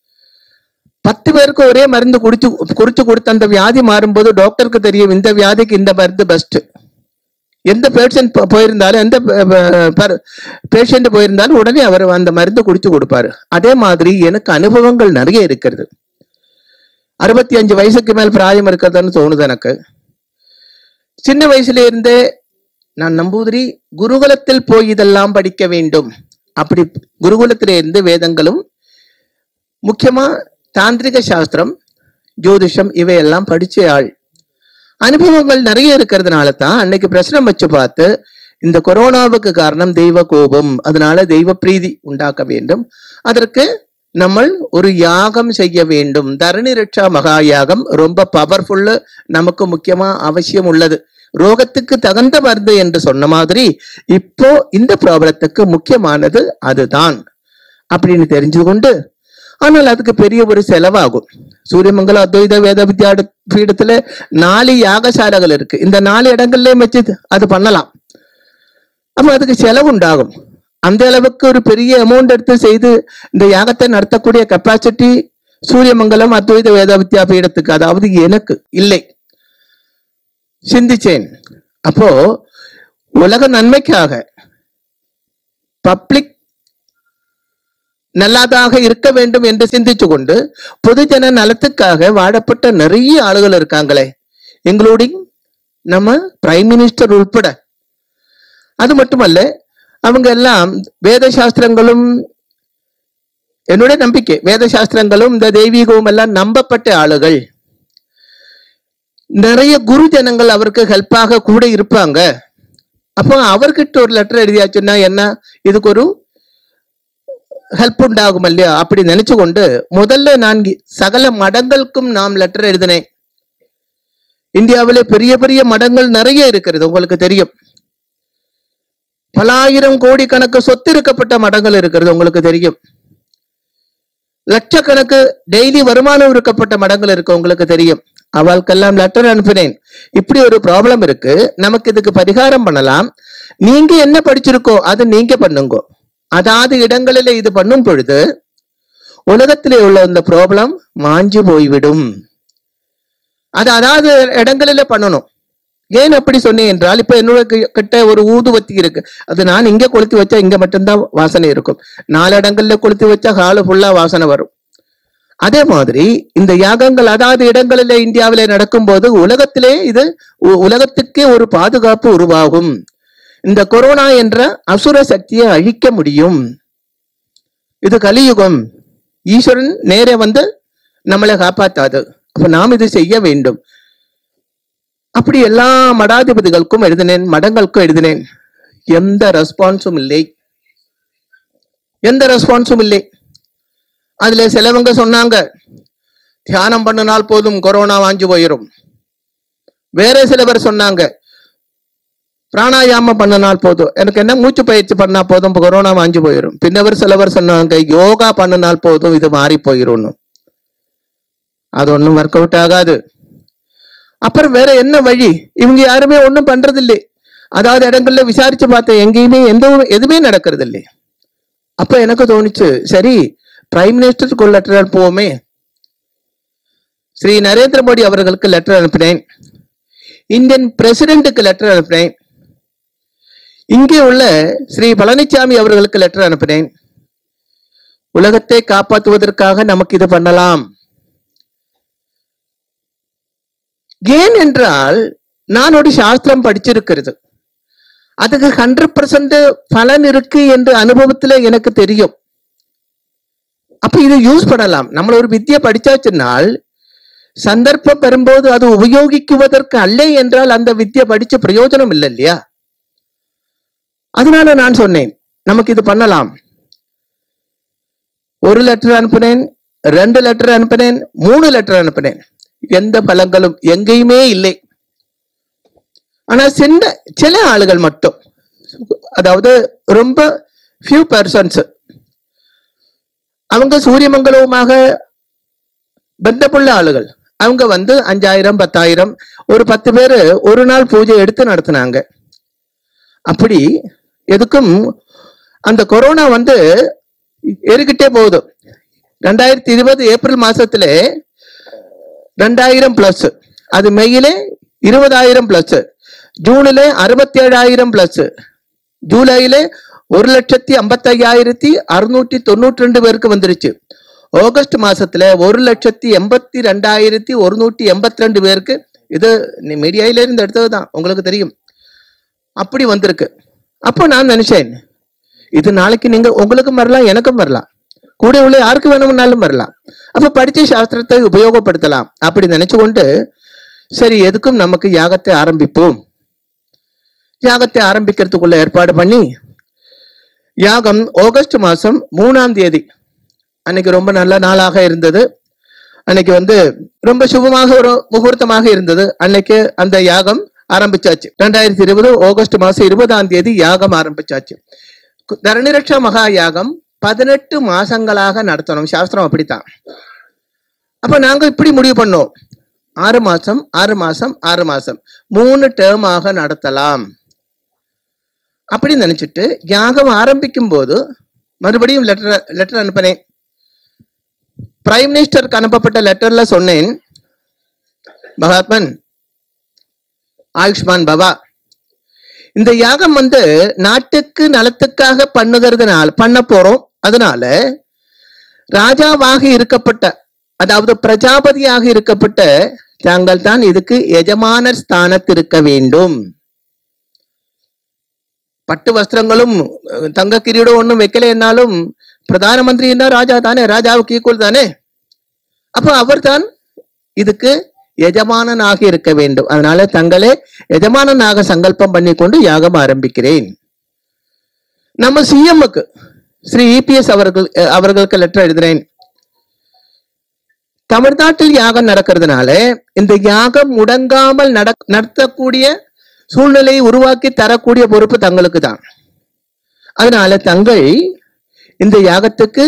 பத்து பேருக்கு ஒரே மருந்து குடிச்சு குறிச்சு கொடுத்து அந்த வியாதி மாறும்போது டாக்டருக்கு தெரியும் இந்த வியாதிக்கு இந்த மருந்து பெஸ்ட் எந்த பேஷண்ட் போயிருந்தாலும் எந்த பேஷண்ட் போயிருந்தாலும் உடனே அவர் அந்த மருந்து குடிச்சு கொடுப்பாரு அதே மாதிரி எனக்கு அனுபவங்கள் நிறைய இருக்கிறது அறுபத்தி அஞ்சு வயசுக்கு மேல் பிராயம் இருக்கிறதுன்னு தோணுது எனக்கு சின்ன வயசுல இருந்தே நான் நம்பூதிரி குருகுலத்தில் போய் இதெல்லாம் படிக்க வேண்டும் அப்படி குருகுலத்தில இருந்து வேதங்களும் முக்கியமா தாந்திரிக சாஸ்திரம் ஜோதிஷம் இவையெல்லாம் படிச்ச ஆள் அனுபவங்கள் நிறைய இருக்கிறதுனால தான் அன்னைக்கு பிரச்சனை வச்சு பார்த்து இந்த கொரோனாவுக்கு காரணம் தெய்வ கோபம் அதனால தெய்வ பிரீதி உண்டாக்க வேண்டும் அதற்கு நம்ம ஒரு யாகம் செய்ய வேண்டும் தரணி ரட்சா மகா யாகம் ரொம்ப பவர்ஃபுல்லு நமக்கு முக்கியமா அவசியம் உள்ளது ரோகத்துக்கு தகுந்த மருந்து என்று சொன்ன மாதிரி இப்போ இந்த ப்ராப்ளத்துக்கு முக்கியமானது அதுதான் அப்படின்னு தெரிஞ்சு கொண்டு ஆனால் அதுக்கு பெரிய ஒரு செலவாகும் சூரியமங்கலம் அத்வைத வேத வித்யா பீடத்துல நாலு யாகசாலைகள் இருக்கு இந்த நாலு இடங்கள்லயே வச்சு அது பண்ணலாம் அப்ப அதுக்கு செலவு உண்டாகும் அந்த அளவுக்கு ஒரு பெரிய அமௌண்ட் எடுத்து செய்து இந்த யாகத்தை நடத்தக்கூடிய கெப்பாசிட்டி சூரியமங்கலம் அத்வைத வேத வித்யா பீடத்துக்கு அதாவது எனக்கு இல்லை சிந்திச்சேன் அப்போ உலக நன்மைக்காக பப்ளிக் நல்லாதாக இருக்க வேண்டும் என்று சிந்திச்சு கொண்டு பொதுஜன நலத்துக்காக வாழப்பட்ட நிறைய ஆளுகள் இருக்காங்களே இன்க்ளூடிங் நம்ம பிரைம் மினிஸ்டர் உட்பட அது மட்டுமல்ல அவங்க எல்லாம் வேத சாஸ்திரங்களும் என்னுடைய நம்பிக்கை வேத சாஸ்திரங்களும் இந்த தெய்வீகமும் எல்லாம் நம்பப்பட்ட ஆளுகள் நிறைய குரு ஜனங்கள் அவருக்கு ஹெல்ப்பாக கூட இருப்பாங்க அப்போ அவர்கிட்ட ஒரு லெட்டர் எழுதியாச்சுன்னா என்ன இதுக்கு ஒரு ஹெல்ப் உண்டாகும் இல்லையா அப்படி நினைச்சு கொண்டு முதல்ல நான் சகல மடங்களுக்கும் நாம் லெட்டர் எழுதினேன் இந்தியாவிலே பெரிய பெரிய மடங்கள் நிறைய இருக்கிறது உங்களுக்கு தெரியும் பலாயிரம் கோடி கணக்கு சொத்து இருக்கப்பட்ட மடங்கள் இருக்கிறது உங்களுக்கு தெரியும் லட்சக்கணக்கு டெய்லி வருமானம் இருக்கப்பட்ட மடங்கள் இருக்கு உங்களுக்கு தெரியும் அவளுக்கெல்லாம் லெட்டர் அனுப்பினேன் இப்படி ஒரு ப்ராப்ளம் இருக்கு நமக்கு இதுக்கு பரிகாரம் பண்ணலாம் நீங்க என்ன படிச்சிருக்கோ அது நீங்க பண்ணுங்க அதாவது இடங்களில இது பண்ணும் பொழுது உலகத்திலே உள்ள இந்த ப்ராப்ளம் மாஞ்சு போய்விடும் அது அதாவது இடங்களில பண்ணணும் ஏன் அப்படி சொன்னேன் என்றால் இப்ப என்னோட கி- கிட்ட ஒரு ஊதுவத்தி இருக்கு அது நான் இங்க கொளுத்தி வச்சா இங்க மட்டும்தான் வாசனை இருக்கும் நாலு இடங்கள்ல கொளுத்தி வச்சா ஹாலு ஃபுல்லா வாசனை வரும் அதே மாதிரி இந்த யாகங்கள் அதாவது இடங்களில இந்தியாவிலே நடக்கும்போது உலகத்திலே இது உ- உலகத்துக்கே ஒரு பாதுகாப்பு உருவாகும் இந்த கொரோனா என்ற அசுர சக்தியை அழிக்க முடியும் இது கலியுகம் ஈஸ்வரன் நேரே வந்து நம்மளை காப்பாத்தாது அப்ப நாம் இது செய்ய வேண்டும் அப்படி எல்லா மடாதிபதிகளுக்கும் எழுதினேன் மடங்களுக்கும் எழுதினேன் எந்த ரெஸ்பான்ஸும் இல்லை எந்த ரெஸ்பான்ஸும் இல்லை அதுல சிலவங்க சொன்னாங்க தியானம் பண்ணினால் போதும் கொரோனா வாஞ்சு போயிடும் வேற சில பேர் சொன்னாங்க பிராணாயாமம் பண்ணினால் போதும் எனக்கு என்ன மூச்சு பயிற்சி பண்ணா போதும் கொரோனா வாஞ்சு போயிடும் பின்னவர் சிலவர் சொன்னாங்க யோகா பண்ணினால் போதும் இது மாறி போயிடும்னு அது ஒண்ணும் ஒர்க் அவுட் ஆகாது அப்புறம் வேற என்ன வழி இவங்க யாருமே ஒண்ணும் பண்றது இல்லை அதாவது இடங்கள்ல விசாரிச்சு பார்த்தேன் எங்கேயுமே எந்த ஒரு- எதுவுமே நடக்கிறது இல்லை அப்ப எனக்கு தோணுச்சு சரி பிரைம் மினிஸ்டருக்கு லெட்டர் போவோமே ஸ்ரீ நரேந்திர மோடி அவர்களுக்கு லெட்டர் அனுப்பினேன் இந்தியன் பிரசிடென்ட்டுக்கு லெட்டர் அனுப்பினேன் இங்கே உள்ள ஸ்ரீ பழனிசாமி அவர்களுக்கு லெட்டர் அனுப்பினேன் உலகத்தை காப்பாற்றுவதற்காக நமக்கு இது பண்ணலாம் ஏன் என்றால் நான் ஒரு சாஸ்திரம் படிச்சிருக்கிறது அதுக்கு ஹண்ட்ரட் பர்சன்ட் பலன் இருக்கு என்று அனுபவத்துல எனக்கு தெரியும் அப்ப இதை யூஸ் பண்ணலாம் நம்மள ஒரு வித்தியை படிச்சாச்சுனால் சந்தர்ப்பம் வரும்போது அது உபயோகிக்குவதற்கு அல்ல என்றால் அந்த வித்தியை படிச்ச பிரயோஜனம் இல்லை இல்லையா அதனால நான் சொன்னேன் நமக்கு இது பண்ணலாம் ஒரு லெட்டர் அனுப்பினேன் ரெண்டு லெட்டர் அனுப்பினேன் மூணு லெட்டர் அனுப்பினேன் எந்த பலங்களும் எங்கேயுமே இல்லை ஆனா சின்ன சில ஆளுகள் மட்டும் அதாவது ரொம்ப ஃபியூ பர்சன்ஸ் அவங்க சூரியமங்கலவுமாக பந்தப்புள்ள ஆளுகள் அவங்க வந்து அஞ்சாயிரம் பத்தாயிரம் ஒரு பத்து பேர் ஒரு நாள் பூஜை எடுத்து நடத்தினாங்க அப்படி எதுக்கும் அந்த கொரோனா வந்து ஏறிக்கிட்டே போகுது ரெண்டாயிரத்தி இருபது ஏப்ரல் மாசத்துல ரெண்டாயிரம் பிளஸ் அது மெயிலே இருபதாயிரம் பிளஸ் ஜூனில் அறுபத்தி ஏழாயிரம் பிளஸ் ஜூலையில ஒரு லட்சத்தி ஐம்பத்தையாயிரத்தி அறுநூற்றி தொண்ணூற்றி ரெண்டு பேருக்கு வந்துருச்சு ஆகஸ்ட் மாசத்துல ஒரு லட்சத்தி எண்பத்தி ரெண்டாயிரத்தி ஒருநூற்றி எண்பத்தி ரெண்டு பேருக்கு இது மீடியாயில இருந்து எடுத்தது தான் உங்களுக்கு தெரியும் அப்படி வந்திருக்கு அப்போ நான் நினைச்சேன் இது நாளைக்கு நீங்க உங்களுக்கும் வரலாம் எனக்கும் வரலாம் கூட உள்ள யாருக்கு வேணும்னாலும் வரலாம் அப்ப படிச்ச சாஸ்திரத்தை உபயோகப்படுத்தலாம் அப்படி நினைச்சு கொண்டு சரி எதுக்கும் நமக்கு யாகத்தை ஆரம்பிப்போம் யாகத்தை ஆரம்பிக்கிறதுக்குள்ள ஏற்பாடு பண்ணி யாகம் ஆகஸ்ட் மாசம் மூணாம் தேதி அன்னைக்கு ரொம்ப நல்ல நாளாக இருந்தது அன்னைக்கு வந்து ரொம்ப சுபமாக ஒரு முகூர்த்தமாக இருந்தது அன்னைக்கு அந்த யாகம் ஆரம்பிச்சாச்சு ரெண்டாயிரத்தி இருபது ஆகஸ்ட் மாசம் இருபதாம் தேதி யாகம் ஆரம்பிச்சாச்சு கு- தரணிரட்சா மகா யாகம் பதினெட்டு மாசங்களாக நடத்தணும் சாஸ்திரம் அப்படித்தான் அப்ப நாங்க இப்படி முடிவு பண்ணோம் ஆறு மாசம் ஆறு மாசம் ஆறு மாசம் மூணு டேர்மாக நடத்தலாம் அப்படி நினைச்சிட்டு யாகம் ஆரம்பிக்கும் போது மறுபடியும் லெட்டர் லெட்டர் அனுப்பினேன் பிரைம் மினிஸ்டருக்கு அனுப்பப்பட்ட லெட்டர்ல சொன்னேன் மகாத்மன் ஆயுஷ்மான் பவா இந்த யாகம் வந்து நாட்டுக்கு நலத்துக்காக பண்ணுகிறதுனால பண்ண போறோம் அதனால ராஜாவாக இருக்கப்பட்ட அதாவது பிரஜாபதியாக இருக்கப்பட்ட தாங்கள் தான் இதுக்கு எஜமானர் ஸ்தானத்திருக்க வேண்டும் பட்டு வஸ்திரங்களும் அஹ், தங்க கிரீடம் ஒண்ணும் வைக்கல என்னாலும் பிரதான மந்திரின்னா ராஜா தானே ராஜாவுக்கு ஈக்குவல் தானே அப்ப அவர் தான் இதுக்கு எஜமானனாக இருக்க வேண்டும் அதனால தங்களே எஜமானனாக சங்கல்பம் பண்ணி கொண்டு யாகம் ஆரம்பிக்கிறேன் நம்ம சிஎம்முக்கு ஸ்ரீ இபிஎஸ் அவர்கள் அஹ், அவர்களுக்கு லெட்டர் எழுதுறேன் தமிழ்நாட்டில் யாகம் நடக்கிறதுனால இந்த யாகம் முடங்காமல் நட நடத்தக்கூடிய சூழ்நிலையை உருவாக்கி தரக்கூடிய பொறுப்பு தங்களுக்கு தான் அதனால தங்கள் இந்த யாகத்துக்கு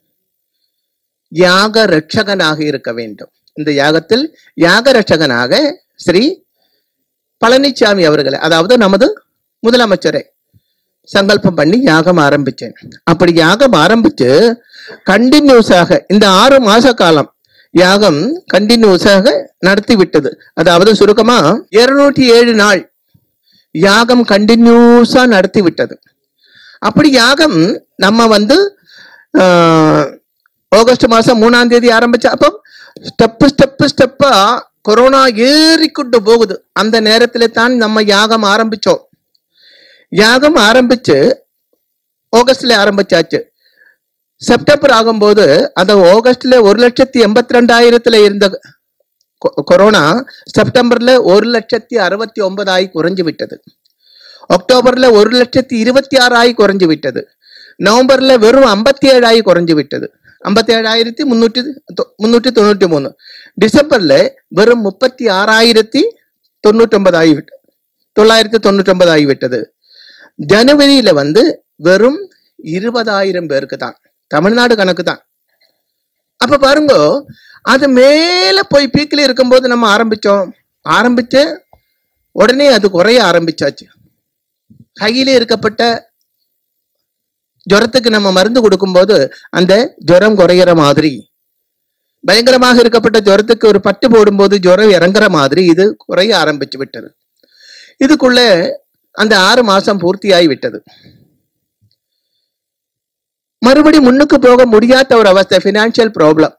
யாக ரட்சகனாக இருக்க வேண்டும் இந்த யாகத்தில் யாக ரட்சகனாக ஸ்ரீ பழனிசாமி அவர்களை அதாவது நமது முதலமைச்சரை சங்கல்பம் பண்ணி யாகம் ஆரம்பிச்சேன் அப்படி யாகம் ஆரம்பிச்சு கண்டினியூஸாக இந்த ஆறு மாச காலம் யாகம் கண்டினியூஸாக நடத்தி விட்டது அதாவது சுருக்கமா இருநூற்றி ஏழு நாள் யாகம் கண்டினியூஸா நடத்தி விட்டது அப்படி யாகம் நம்ம வந்து ஆஹ், ஆகஸ்ட் மாசம் மூணாம் தேதி ஆரம்பிச்ச அப்போ ஸ்டெப்பு ஸ்டெப்பு ஸ்டெப்பா கொரோனா ஏறிக்கொண்டு போகுது அந்த நேரத்துல தான் நம்ம யாகம் ஆரம்பிச்சோம் யாகம் ஆரம்பிச்சு ஆகஸ்ட்ல ஆரம்பிச்சாச்சு செப்டம்பர் ஆகும்போது அந்த ஆகஸ்ட்ல ஒரு லட்சத்தி எண்பத்தி ரெண்டாயிரத்துல இருந்த கொ- கொரோனா செப்டம்பர்ல ஒரு லட்சத்தி அறுபத்தி ஒன்பதாയി குறைஞ்சு விட்டது அக்டோபர்ல ஒரு லட்சத்தி இருபத்தி ஆறாയി குறைஞ்சு விட்டது நவம்பர்ல வெறும் ஐம்பத்தி ஏழாയി குறைஞ்சு விட்டது ஐம்பத்தி ஏழாயிரத்தி முன்னூற்றி தொ- முன்னூற்றி தொண்ணூற்றி மூணு டிசம்பர்ல வெறும் முப்பத்தி ஆறாயிரத்தி தொண்ணூற்றி ஒன்பதாகி விட்டது தொள்ளாயிரத்தி தொண்ணூற்றி ஒன்பதாகி விட்டது ஜனவரியில வந்து வெறும் இருபதாயிரம் பேருக்கு தான் தமிழ்நாடு கணக்கு தான் அப்ப பாருங்க அது மேல போய் பீக்கில் இருக்கும்போது நம்ம ஆரம்பிச்சோம் ஆரம்பிச்சு உடனே அது குறைய ஆரம்பிச்சாச்சு கையில இருக்கப்பட்ட ஜுரத்துக்கு நம்ம மருந்து கொடுக்கும்போது அந்த ஜுரம் குறையிற மாதிரி பயங்கரமாக இருக்கப்பட்ட ஜுரத்துக்கு ஒரு பட்டு போடும்போது ஜுரம் இறங்குற மாதிரி இது குறைய ஆரம்பிச்சு விட்டது இதுக்குள்ள அந்த ஆறு மாசம் பூர்த்தியாகி விட்டது மறுபடி முன்னுக்கு போக முடியாத ஒரு அவஸ்தை பினான்சியல் ப்ராப்ளம்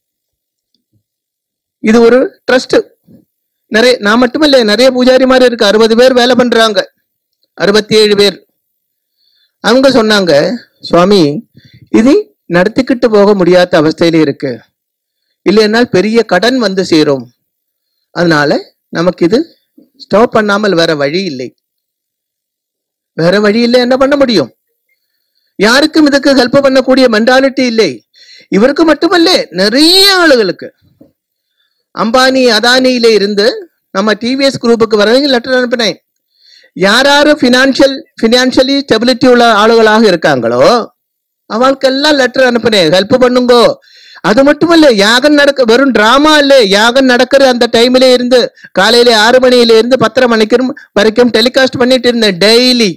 இது ஒரு ட்ரஸ்ட் நிறைய நான் மட்டுமில்ல நிறைய பூஜாரி மாதிரி இருக்கு அறுபது பேர் வேலை பண்றாங்க அறுபத்தி ஏழு பேர் அவங்க சொன்னாங்க சுவாமி இது நடத்திக்கிட்டு போக முடியாத அவஸ்தையில இருக்கு இல்லைன்னால் பெரிய கடன் வந்து சேரும் அதனால நமக்கு இது ஸ்டாப் பண்ணாமல் வேற வழி இல்லை வேற வழி இல்லை என்ன பண்ண முடியும் யாருக்கும் இதுக்கு ஹெல்ப் பண்ணக்கூடிய மென்டாலிட்டி இல்லை இவருக்கு மட்டுமல்ல நிறைய ஆளுகளுக்கு அம்பானி அதானியில இருந்து நம்ம டிவிஎஸ் குரூப்புக்கு வரவங்க லெட்டர் அனுப்பினேன் யார் யாரு ஃபினான்ஷியல் ஃபினான்ஷியலி ஸ்டெபிலிட்டி உள்ள ஆளுகளாக இருக்காங்களோ அவளுக்கெல்லாம் லெட்டர் அனுப்பினேன் ஹெல்ப் பண்ணுங்கோ அது மட்டுமல்ல யாகம் நடக்க வெறும் டிராமா இல்ல யாகம் நடக்கிற அந்த டைம்ல இருந்து காலையில ஆறு மணியில இருந்து பத்தரை மணிக்கு வரைக்கும் டெலிகாஸ்ட் பண்ணிட்டு இருந்தேன் டெய்லி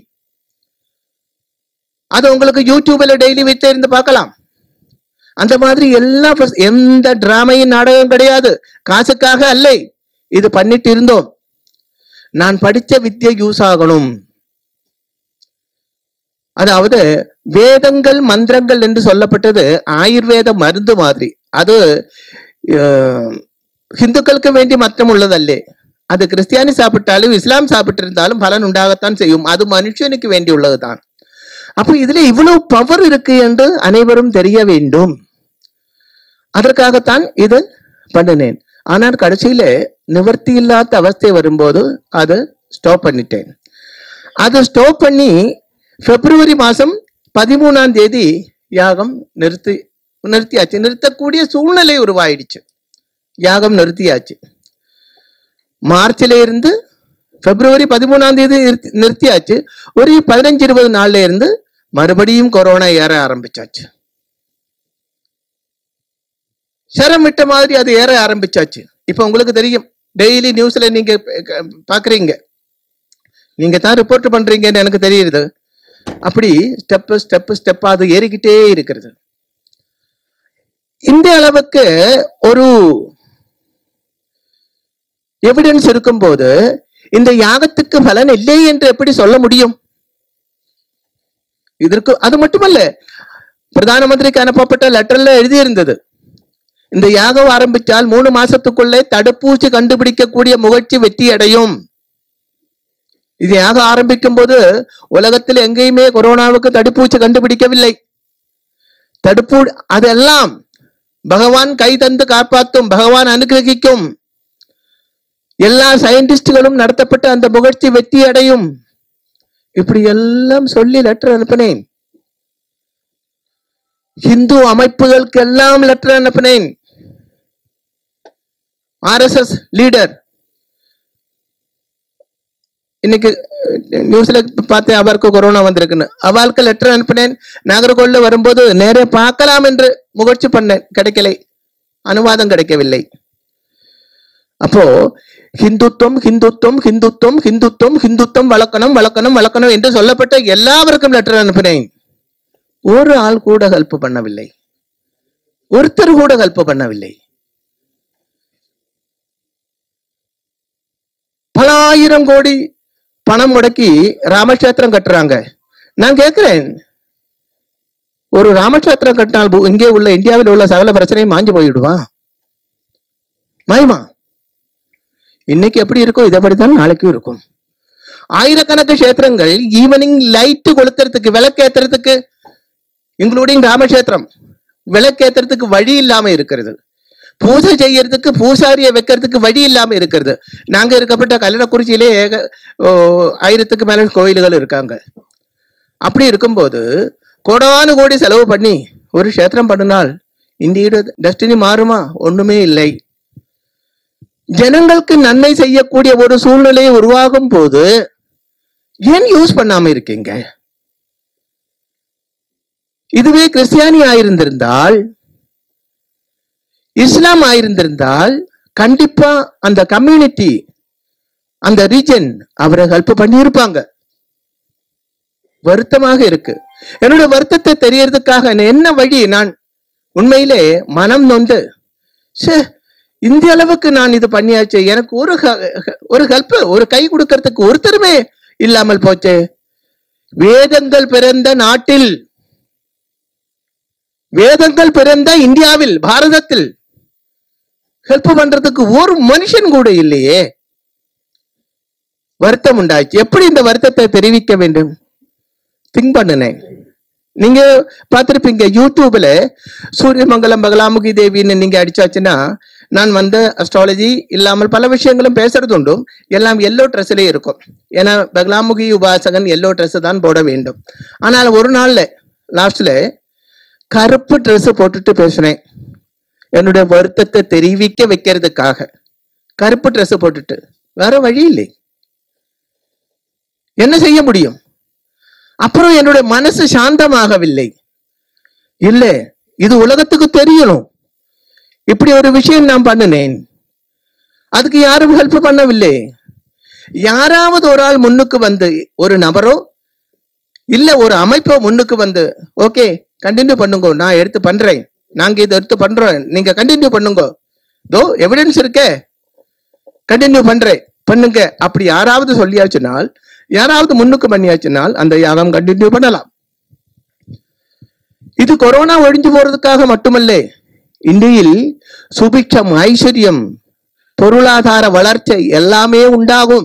அது உங்களுக்கு யூடியூப்ல டெய்லி வீட்டில இருந்து பார்க்கலாம் அந்த மாதிரி எல்லாம் first எந்த டிராமையும் நாடகம் கிடையாது காசுக்காக அல்ல இது பண்ணிட்டு இருந்தோம் நான் படிச்ச வித்தியை யூஸ் ஆகணும் அதாவது வேதங்கள் மந்திரங்கள் என்று சொல்லப்பட்டது ஆயுர்வேத மருந்து மாதிரி அது அஹ், ஹிந்துக்களுக்கு வேண்டி மற்றம் உள்ளதல்லே அது கிறிஸ்டியானி சாப்பிட்டாலும் இஸ்லாம் சாப்பிட்டு இருந்தாலும் பலன் உண்டாகத்தான் செய்யும் அது மனுஷனுக்கு வேண்டி உள்ளதுதான் அப்ப இதுல இவ்வளவு பவர் இருக்கு என்று அனைவரும் தெரிய வேண்டும் அதற்காகத்தான் இது பண்ணினேன் ஆனால் கடைசியில நிவர்த்தி இல்லாத அவஸ்தை வரும்போது அதை ஸ்டாப் பண்ணிட்டேன் அதை ஸ்டாப் பண்ணி பிப்ரவரி மாசம் பதிமூணாம் தேதி யாகம் நிறுத்தி நிறுத்தியாச்சு நிறுத்தக்கூடிய சூழ்நிலை உருவாயிடுச்சு யாகம் நிறுத்தியாச்சு மார்ச்ல இருந்து பிப்ரவரி பதிமூணாம் தேதி நிறுத்தி- நிறுத்தியாச்சு ஒரு பதினஞ்சு இருபது நாள்ல இருந்து மறுபடியும் கொரோனா ஏற ஆரம்பிச்சாச்சு சரம் விட்ட மாதிரி அது ஏற ஆரம்பிச்சாச்சு இப்ப உங்களுக்கு தெரியும் டெய்லி நியூஸ்ல நீங்க ப- பாக்குறீங்க நீங்க தான் ரிப்போர்ட் பண்றீங்கன்னு எனக்கு தெரியுது அப்படி ஸ்டெப் ஸ்டெப் ஸ்டெப் அது ஏறிக்கிட்டே இருக்கிறது இந்த அளவுக்கு ஒரு எவிடன்ஸ் இருக்கும்போது இந்த யாகத்துக்கு பலன் இல்லை என்று எப்படி சொல்ல முடியும் இதற்கு அது மட்டுமல்ல பிரதான மந்திரிக்கு அனுப்பப்பட்ட லெட்டர்ல எழுதியிருந்தது இந்த யாகம் ஆரம்பித்தால் மூணு மாசத்துக்குள்ளே தடுப்பூசி கண்டுபிடிக்கக்கூடிய முயற்சி வெற்றி அடையும் இது யாகம் ஆரம்பிக்கும் போது உலகத்தில் எங்கேயுமே கொரோனாவுக்கு தடுப்பூசி கண்டுபிடிக்கவில்லை தடுப்பு அதெல்லாம் பகவான் கை தந்து காப்பாற்றும் பகவான் அனுகிரகிக்கும் எல்லா சயின்டிஸ்டுகளும் நடத்தப்பட்ட அந்த முயற்சி வெற்றி அடையும் இப்படி எல்லாம் சொல்லி லெட்டர் அனுப்பினேன் ஹிந்து அமைப்புகளுக்கு எல்லாம் லெட்டர் அனுப்பினேன் ஆர்எஸ்எஸ் லீடர் இன்னைக்கு அஹ், நியூஸ்ல பார்த்தேன் அவருக்கு கொரோனா வந்திருக்குன்னு அவளுக்கு லெட்டர் அனுப்பினேன் நாகர்கோவில்ல வரும்போது நேரே பார்க்கலாம் என்று முயற்சி பண்ணேன் கிடைக்கலை அனுவாதம் கிடைக்கவில்லை அப்போ ஹிந்துத்துவம் ஹிந்துத்துவம் ஹிந்துத்துவம் ஹிந்துத்துவம் ஹிந்துத்துவம் வளர்க்கணும் வளர்க்கணும் வளர்க்கணும் என்று சொல்லப்பட்ட எல்லாருக்கும் லெட்டர் அனுப்பினேன் ஒரு ஆள் கூட ஹெல்ப் பண்ணவில்லை ஒருத்தர் கூட ஹெல்ப் பண்ணவில்லை பல ஆயிரம் கோடி பணம் முடக்கி ராமக்ஷேத்திரம் கட்டுறாங்க நான் கேட்கிறேன் ஒரு ராமக்ஷேத்திரம் கட்டினால் பு- இங்கே உள்ள இந்தியாவில் உள்ள சகல பிரச்சனையும் மாஞ்சு போயிடுவா மாயுமா இன்னைக்கு எப்படி இருக்கோ இதைப்படித்தான் நாளைக்கும் இருக்கும் ஆயிரக்கணக்கு கஷேத்திரங்கள் ஈவினிங் லைட் கொளுத்துறதுக்கு விளக்கேத்துறதுக்கு இன்க்ளூடிங் ராமக்ஷேத்திரம் விளக்கேத்துறதுக்கு வழி இல்லாம இருக்கிறது பூஜை செய்யறதுக்கு பூசாரியை வைக்கிறதுக்கு வழி இல்லாம இருக்கிறது நாங்க இருக்கப்பட்ட கல்லணக்குறிச்சியிலே ஏக ஓ, ஆயிரத்துக்கு மேல கோயில்கள் இருக்காங்க அப்படி இருக்கும்போது கோடானு கோடி செலவு பண்ணி ஒரு கஷேத்திரம் பண்ணினால் இந்தியோட டெஸ்டினி மாறுமா ஒண்ணுமே இல்லை ஜனங்களுக்கு நன்மை செய்யக்கூடிய ஒரு சூழ்நிலை உருவாகும் போது ஏன் யூஸ் பண்ணாம இருக்கீங்க இதுவே கிறிஸ்டியானி ஆயிருந்திருந்தால் இஸ்லாம் ஆயிருந்திருந்தால் கண்டிப்பா அந்த கம்யூனிட்டி அந்த ரீஜன் அவரை ஹெல்ப் பண்ணி இருப்பாங்க வருத்தமாக இருக்கு என்னோட வருத்தத்தை தெரியறதுக்காக நான் என்ன வழி நான் உண்மையிலே மனம் நொந்து ச்சே இந்த அளவுக்கு நான் இது பண்ணியாச்சு எனக்கு ஒரு ஹ- ஹ- ஒரு ஹெல்ப் ஒரு கை கொடுக்கறதுக்கு ஒருத்தருமே இல்லாமல் போச்சே வேதங்கள் பிறந்த நாட்டில் வேதங்கள் பிறந்த இந்தியாவில் பாரதத்தில் ஹெல்ப் பண்றதுக்கு ஒரு மனுஷன் கூட இல்லையே வருத்தம் உண்டாச்சு எப்படி இந்த வருத்தத்தை தெரிவிக்க வேண்டும் திங்க் பண்ணினேன் நீங்க பார்த்திருப்பீங்க யூடியூப்ல சூரியமங்கலம் பகலாமுகி தேவின்னு நீங்க அடிச்சாச்சுன்னா நான் வந்து அஸ்ட்ராலஜி இல்லாமல் பல விஷயங்களும் பேசுறது உண்டு எல்லாம் எல்லோ ட்ரெஸ்ஸிலே இருக்கும் ஏன்னா பகலாமுகி உபாசகன் எல்லோ ட்ரெஸ் தான் போட வேண்டும் ஆனால் ஒரு நாள்ல லாஸ்ட்ல கருப்பு ட்ரெஸ் போட்டுட்டு பேசுனேன் என்னுடைய வருத்தத்தை தெரிவிக்க வைக்கிறதுக்காக கருப்பு ட்ரெஸ் போட்டுட்டு வேற வழி இல்லை என்ன செய்ய முடியும் அப்புறம் என்னுடைய மனசு சாந்தமாகவில்லை இல்ல இது உலகத்துக்கு தெரியணும் இப்படி ஒரு விஷயம் நான் பண்ணினேன் அதுக்கு யாரும் ஹெல்ப் பண்ணவில்லை யாராவது ஒரு ஆள் முன்னுக்கு வந்து ஒரு நபரோ இல்ல ஒரு அமைப்போ முன்னுக்கு வந்து ஓகே கண்டினியூ பண்ணுங்க நான் எடுத்து பண்றேன் நாங்க இதை எடுத்து பண்றோம் நீங்க கண்டினியூ பண்ணுங்க தோ எவிடன்ஸ் இருக்கே கண்டினியூ பண்றேன் பண்ணுங்க அப்படி யாராவது சொல்லியாச்சுனால் யாராவது முன்னுக்கு பண்ணியாச்சுனால் அந்த யாகம் கண்டினியூ பண்ணலாம் இது கொரோனா ஒழிஞ்சு போறதுக்காக மட்டுமல்ல இந்தியில் சுபிட்சம் ஐஸ்வர்யம் பொருளாதார வளர்ச்சி எல்லாமே உண்டாகும்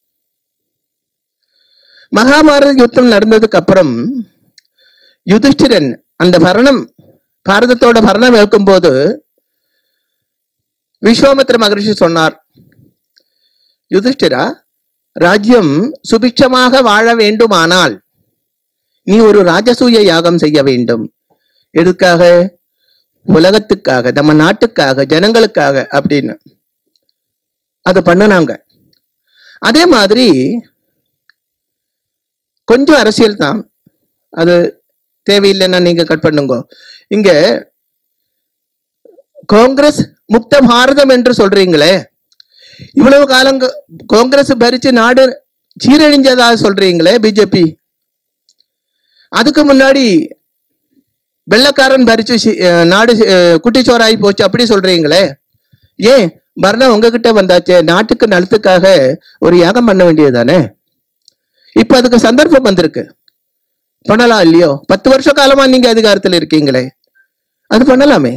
மகாபாரத யுத்தம் நடந்ததுக்கு அப்புறம் யுதிஷ்டிரன் அந்த பரணம் பாரதத்தோட பரணம் வைக்கும்போது விஸ்வாமித்திர மகரிஷி சொன்னார் யுதிஷ்டிரா ராஜ்யம் சுபிட்சமாக வாழ வேண்டுமானால் நீ ஒரு ராஜசூய யாகம் செய்ய வேண்டும் எதுக்காக உலகத்துக்காக நம்ம நாட்டுக்காக ஜனங்களுக்காக அப்படின்னு அது பண்ணுனாங்க அதே மாதிரி கொஞ்சம் அரசியல் தான் அது தேவையில்லைன்னா நீங்க கட் பண்ணுங்க இங்க காங்கிரஸ் முக்த பாரதம் என்று சொல்றீங்களே இவ்வளவு காலம் க- காங்கிரஸ் பறிச்சு நாடு சீரழிஞ்சதா சொல்றீங்களே பிஜேபி அதுக்கு முன்னாடி வெள்ளக்காரன் பறிச்சு சி- அஹ் நாடு அஹ் குட்டிச்சோறாகி போச்சு அப்படி சொல்றீங்களே ஏன் மரணம் உங்ககிட்ட வந்தாச்சே நாட்டுக்கு நலத்துக்காக ஒரு யாகம் பண்ண வேண்டியதுதானே இப்ப அதுக்கு சந்தர்ப்பம் வந்திருக்கு பண்ணலாம் இல்லையோ பத்து வருஷ காலமா நீங்க அதிகாரத்தில் இருக்கீங்களே அது பண்ணலாமே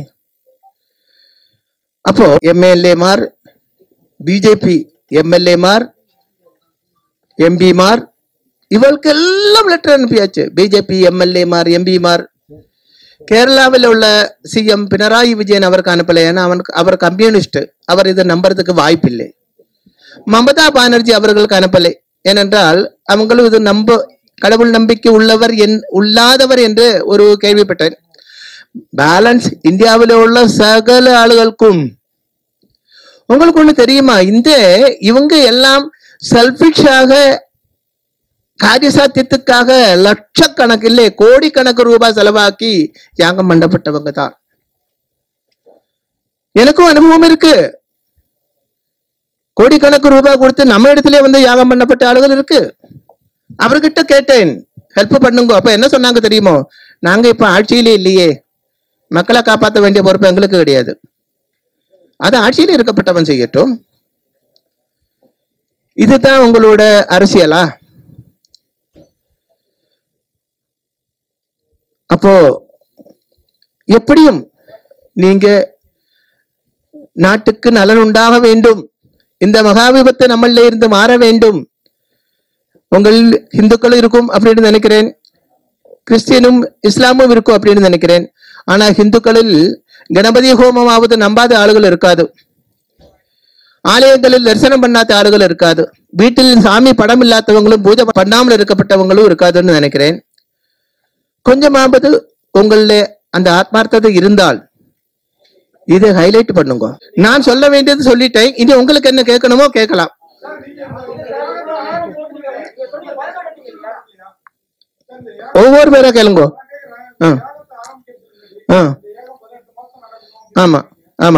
அப்போ எம்எல்ஏமார் பிஜேபி எம்எல்ஏமார் எம்பிமார் இவர்களுக்கெல்லாம் லெட்டர் அனுப்பியாச்சு பிஜேபி எம்எல்ஏமார் எம்பிமார் கேரளாவில் உள்ள சிஎம் பினராயி விஜயன் அவருக்கு அனுப்பல ஏன்னா அவனுக்கு அவர் கம்யூனிஸ்ட் அவர் இதை நம்புறதுக்கு வாய்ப்பில்லை மமதா பானர்ஜி அவர்களுக்கு அனுப்பலை ஏனென்றால் அவங்களும் இது நம்ப கடவுள் நம்பிக்கை உள்ளவர் என் உள்ளாதவர் என்று ஒரு கேள்விப்பட்டேன் பேலன்ஸ் இந்தியாவில் உள்ள சகல ஆளுகளுக்கும் உங்களுக்கு ஒண்ணு தெரியுமா இந்த இவங்க எல்லாம் செல்பிஷாக காரியசாத்தியத்துக்காக லட்சக்கணக்கு இல்லை கோடிக்கணக்கு ரூபாய் செலவாக்கி யாகம் பண்ணப்பட்டவங்க தான் எனக்கும் அனுபவம் இருக்கு கோடிக்கணக்கு ரூபாய் கொடுத்து நம்ம இடத்துல வந்து யாகம் பண்ணப்பட்ட ஆளுகள் இருக்கு அவர்கிட்ட கேட்டேன் ஹெல்ப் பண்ணுங்க அப்ப என்ன சொன்னாங்க தெரியுமோ நாங்க இப்ப ஆட்சியிலே இல்லையே மக்களை காப்பாற்ற வேண்டிய பொறுப்பு எங்களுக்கு கிடையாது அது ஆட்சியில் இருக்கப்பட்டவன் செய்யட்டும் இதுதான் உங்களோட அரசியலா அப்போ எப்படியும் நீங்க நாட்டுக்கு நலன் உண்டாக வேண்டும் இந்த மகா விபத்து நம்மள இருந்து மாற வேண்டும் உங்கள் இந்துக்களும் இருக்கும் அப்படின்னு நினைக்கிறேன் கிறிஸ்டியனும் இஸ்லாமும் இருக்கும் அப்படின்னு நினைக்கிறேன் ஆனா இந்துக்களில் கணபதி ஹோமமாவது நம்பாத ஆளுகள் இருக்காது ஆலயங்களில் தரிசனம் பண்ணாத ஆளுகள் இருக்காது வீட்டில் சாமி படம் இல்லாதவங்களும் பூஜை பண்ணாமல் இருக்கப்பட்டவங்களும் இருக்காதுன்னு நினைக்கிறேன் கொஞ்சமாவது உங்கள அந்த ஆத்மார்த்ததை இருந்தால் இதை ஹைலைட் பண்ணுங்க நான் சொல்ல வேண்டியது சொல்லிட்டேன் இனி உங்களுக்கு என்ன கேட்கணுமோ கேட்கலாம் ஒவ்வொரு பேரா கேளுங்க ஆ ஆ ஆமா ஆமா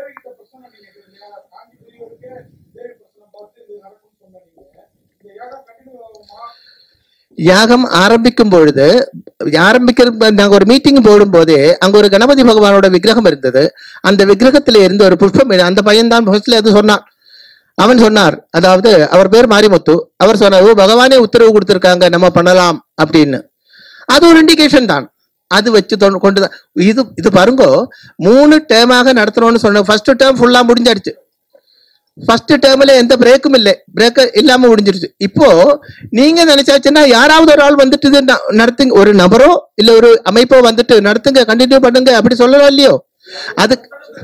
யாகம் ஆரம்பிக்கும் பொழுது ஆரம்பிக்கிற நாங்க ஒரு மீட்டிங் போடும் போதே அங்க ஒரு கணபதி பகவானோட விக்கிரகம் இருந்தது அந்த விக்கிரகத்துல இருந்து ஒரு புஷ்பம் எடு- அந்த பையன் தான் ஃபர்ஸ்ட்ல அது சொன்னான் அவன் சொன்னார் அதாவது அவர் பேர் மாரிமுத்து அவர் சொன்னார் "ஓ, பகவானே உத்தரவு கொடுத்திருக்காங்க நம்ம பண்ணலாம் அப்படின்னு அது ஒரு இண்டிகேஷன் தான் அது வச்சு தொ- கொண்டுதான் இது இது பாருங்க மூணு டேமாக நடத்தணும்னு சொன்ன ஃபர்ஸ்ட் டேர்ம் ஃபுல்லா முடிஞ்சிடுச்சு ஃபர்ஸ்ட் டேர்ம்ல எந்த பிரேக்கும் இல்லை பிரேக் இல்லாம முடிஞ்சிருச்சு இப்போ நீங்க நினைச்சாச்சுன்னா யாராவது ஒரு ஆள் வந்துட்டு இது ந- நடத்துங்க ஒரு நபரோ இல்ல ஒரு அமைப்போ வந்துட்டு நடத்துங்க கண்டினியூ பண்ணுங்க அப்படி சொல்லலாம் இல்லையோ அது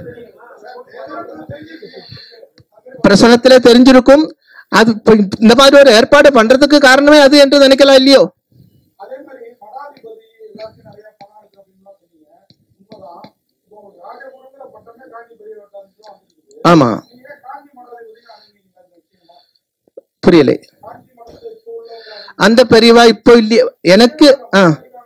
பிரசனத்துல தெரிஞ்சிருக்கும் அது இப்ப இந்த மாதிரி ஒரு ஏற்பாடு பண்றதுக்கு காரணமே அது என்று நினைக்கலாம் இல்லையோ அதே மாதிரி மடாதிபதி எல்லாத்தையும் நிறைய பணம் இருக்கு அப்படின்லாம் சொன்னீங்க உண்மைதான் இப்போ ராஜகுருங்கிற பட்டமே காஞ்சி பெரிய வட்டாரத்துல வந்துருக்குது ஆமா நீங்க ஏன் காஞ்சி மடாதிபதினு அணுகுனீங்க அந்த விஷயமா புரியலை காஞ்சி மடத்தை இப்போ உள்ளவங்க அந்த பெரியவா இப்போ இல்லையே எனக்கு ஆ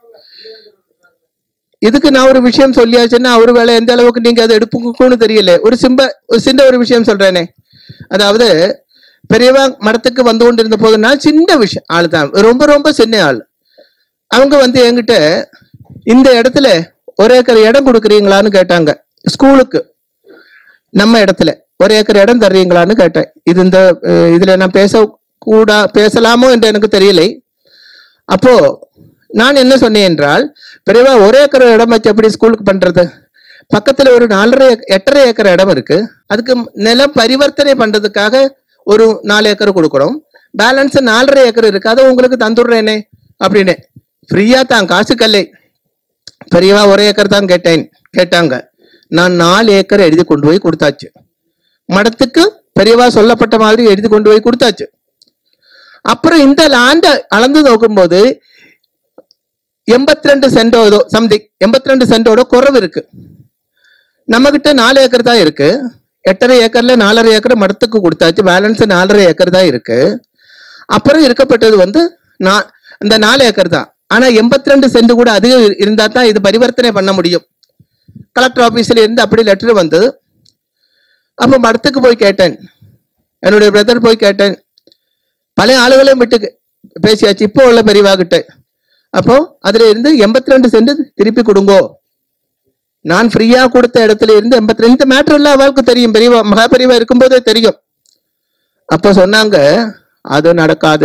இதுக்கு நான் ஒரு விஷயம் சொல்லியாச்சுன்னா அவரு வேலை எந்த அளவுக்கு நீங்க அதை எடுப்புக்குன்னு தெரியல ஒரு சிம்ப ஒரு சின்ன ஒரு விஷயம் சொல்றேனே அதாவது பெரியவா மடத்துக்கு வந்து கொண்டிருந்த போது நான் சின்ன விஷயம் ஆள் தான் ரொம்ப ரொம்ப சின்ன ஆள் அவங்க வந்து என்கிட்ட இந்த இடத்துல ஒரு ஏக்கர் இடம் கொடுக்குறீங்களான்னு கேட்டாங்க ஸ்கூலுக்கு நம்ம இடத்துல ஒரு ஏக்கர் இடம் தர்றீங்களான்னு கேட்டேன் இது இந்த அஹ், இதுல நான் பேச கூடா பேசலாமோ என்று எனக்கு தெரியலை அப்போ நான் என்ன சொன்னேன் என்றால் பெரியவா ஒரு ஏக்கர் இடம் வச்சு எப்படி ஸ்கூலுக்கு பண்றது பக்கத்துல ஒரு நாலரை ஏக்க- எட்டரை ஏக்கர் இடம் இருக்கு அதுக்கு நிலம் பரிவர்த்தனை பண்றதுக்காக ஒரு நாலு ஏக்கர் கொடுக்கணும் பேலன்ஸ் நாலரை ஏக்கர் இருக்கு அதை உங்களுக்கு தந்துடுறேனே அப்படின்னு ஃப்ரீயா தான் காசு கல்லை பெரியவா ஒரு ஏக்கர் தான் கேட்டேன் கேட்டாங்க நான் நாலு ஏக்கர் எழுதி கொண்டு போய் கொடுத்தாச்சு மடத்துக்கு பெரியவா சொல்லப்பட்ட மாதிரி எழுதி கொண்டு போய் கொடுத்தாச்சு அப்புறம் இந்த லேண்ட அளந்து நோக்கும்போது எண்பத்தி ரெண்டு சென்டோ ஏதோ சம்திங் எண்பத்தி ரெண்டு சென்டோட குறைவு இருக்கு நம்ம கிட்ட நாலு ஏக்கர் தான் இருக்கு எட்டரை ஏக்கர்ல நாலரை ஏக்கர் மடத்துக்கு கொடுத்தாச்சு பேலன்ஸ் நாலரை ஏக்கர் தான் இருக்கு அப்புறம் இருக்கப்பட்டது வந்து நான் இந்த நாலு ஏக்கர் தான் ஆனா எண்பத்தி ரெண்டு சென்ட் கூட அதிகம் இரு- இருந்தா தான் இது பரிவர்த்தனை பண்ண முடியும் கலெக்டர் ஆபீஸ்ல இருந்து அப்படி லெட்டர் வந்தது அப்ப மடத்துக்கு போய் கேட்டேன் என்னுடைய பிரதர் போய் கேட்டேன் பழைய ஆளுகளையும் விட்டு பேசியாச்சு இப்போ உள்ள பெரியவா கிட்ட அப்போ அதுல இருந்து எண்பத்தி ரெண்டு சென்ட் திருப்பி கொடுங்கோ நான் ஃப்ரீயா கொடுத்த இடத்துல இருந்து எண்பத்தி ரெண்டு மேட்டர் இல்ல அவளுக்கு தெரியும் பெரியவா மகா பெரியவா இருக்கும்போதே தெரியும் அப்ப சொன்னாங்க அது நடக்காது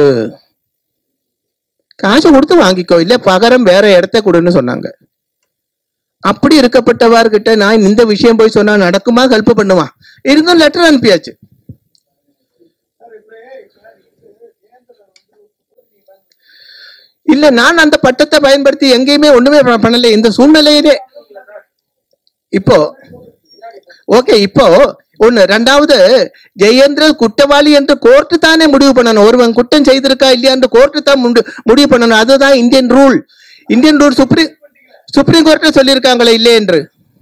காசு கொடுத்து வாங்கிக்கோ இல்ல பகரம் வேற இடத்த கொடுன்னு சொன்னாங்க அப்படி இருக்கப்பட்டவார்கிட்ட நான் இந்த விஷயம் போய் சொன்னா நடக்குமா ஹெல்ப் பண்ணுவான் இருந்தும் லெட்டர் அனுப்பியாச்சு இல்ல நான் அந்த பட்டத்தை பயன்படுத்தி எங்கேயுமே ஒண்ணுமே ப- பண்ணல இந்த சூழ்நிலையிலே இப்போ ஓகே இப்போ ஒண்ணு ரெண்டாவது ஜெயேந்திர குற்றவாளி என்று கோர்ட்டு தானே முடிவு பண்ணணும் ஒருவன் குற்றம் செய்திருக்கா இல்லையா என்று கோர்ட்டு தான் முடி- முடிவு பண்ணணும் அதுதான் Indian rule Indian rule supreme supreme கோர்ட்டே சொல்லியிருக்காங்களே இல்லை என்று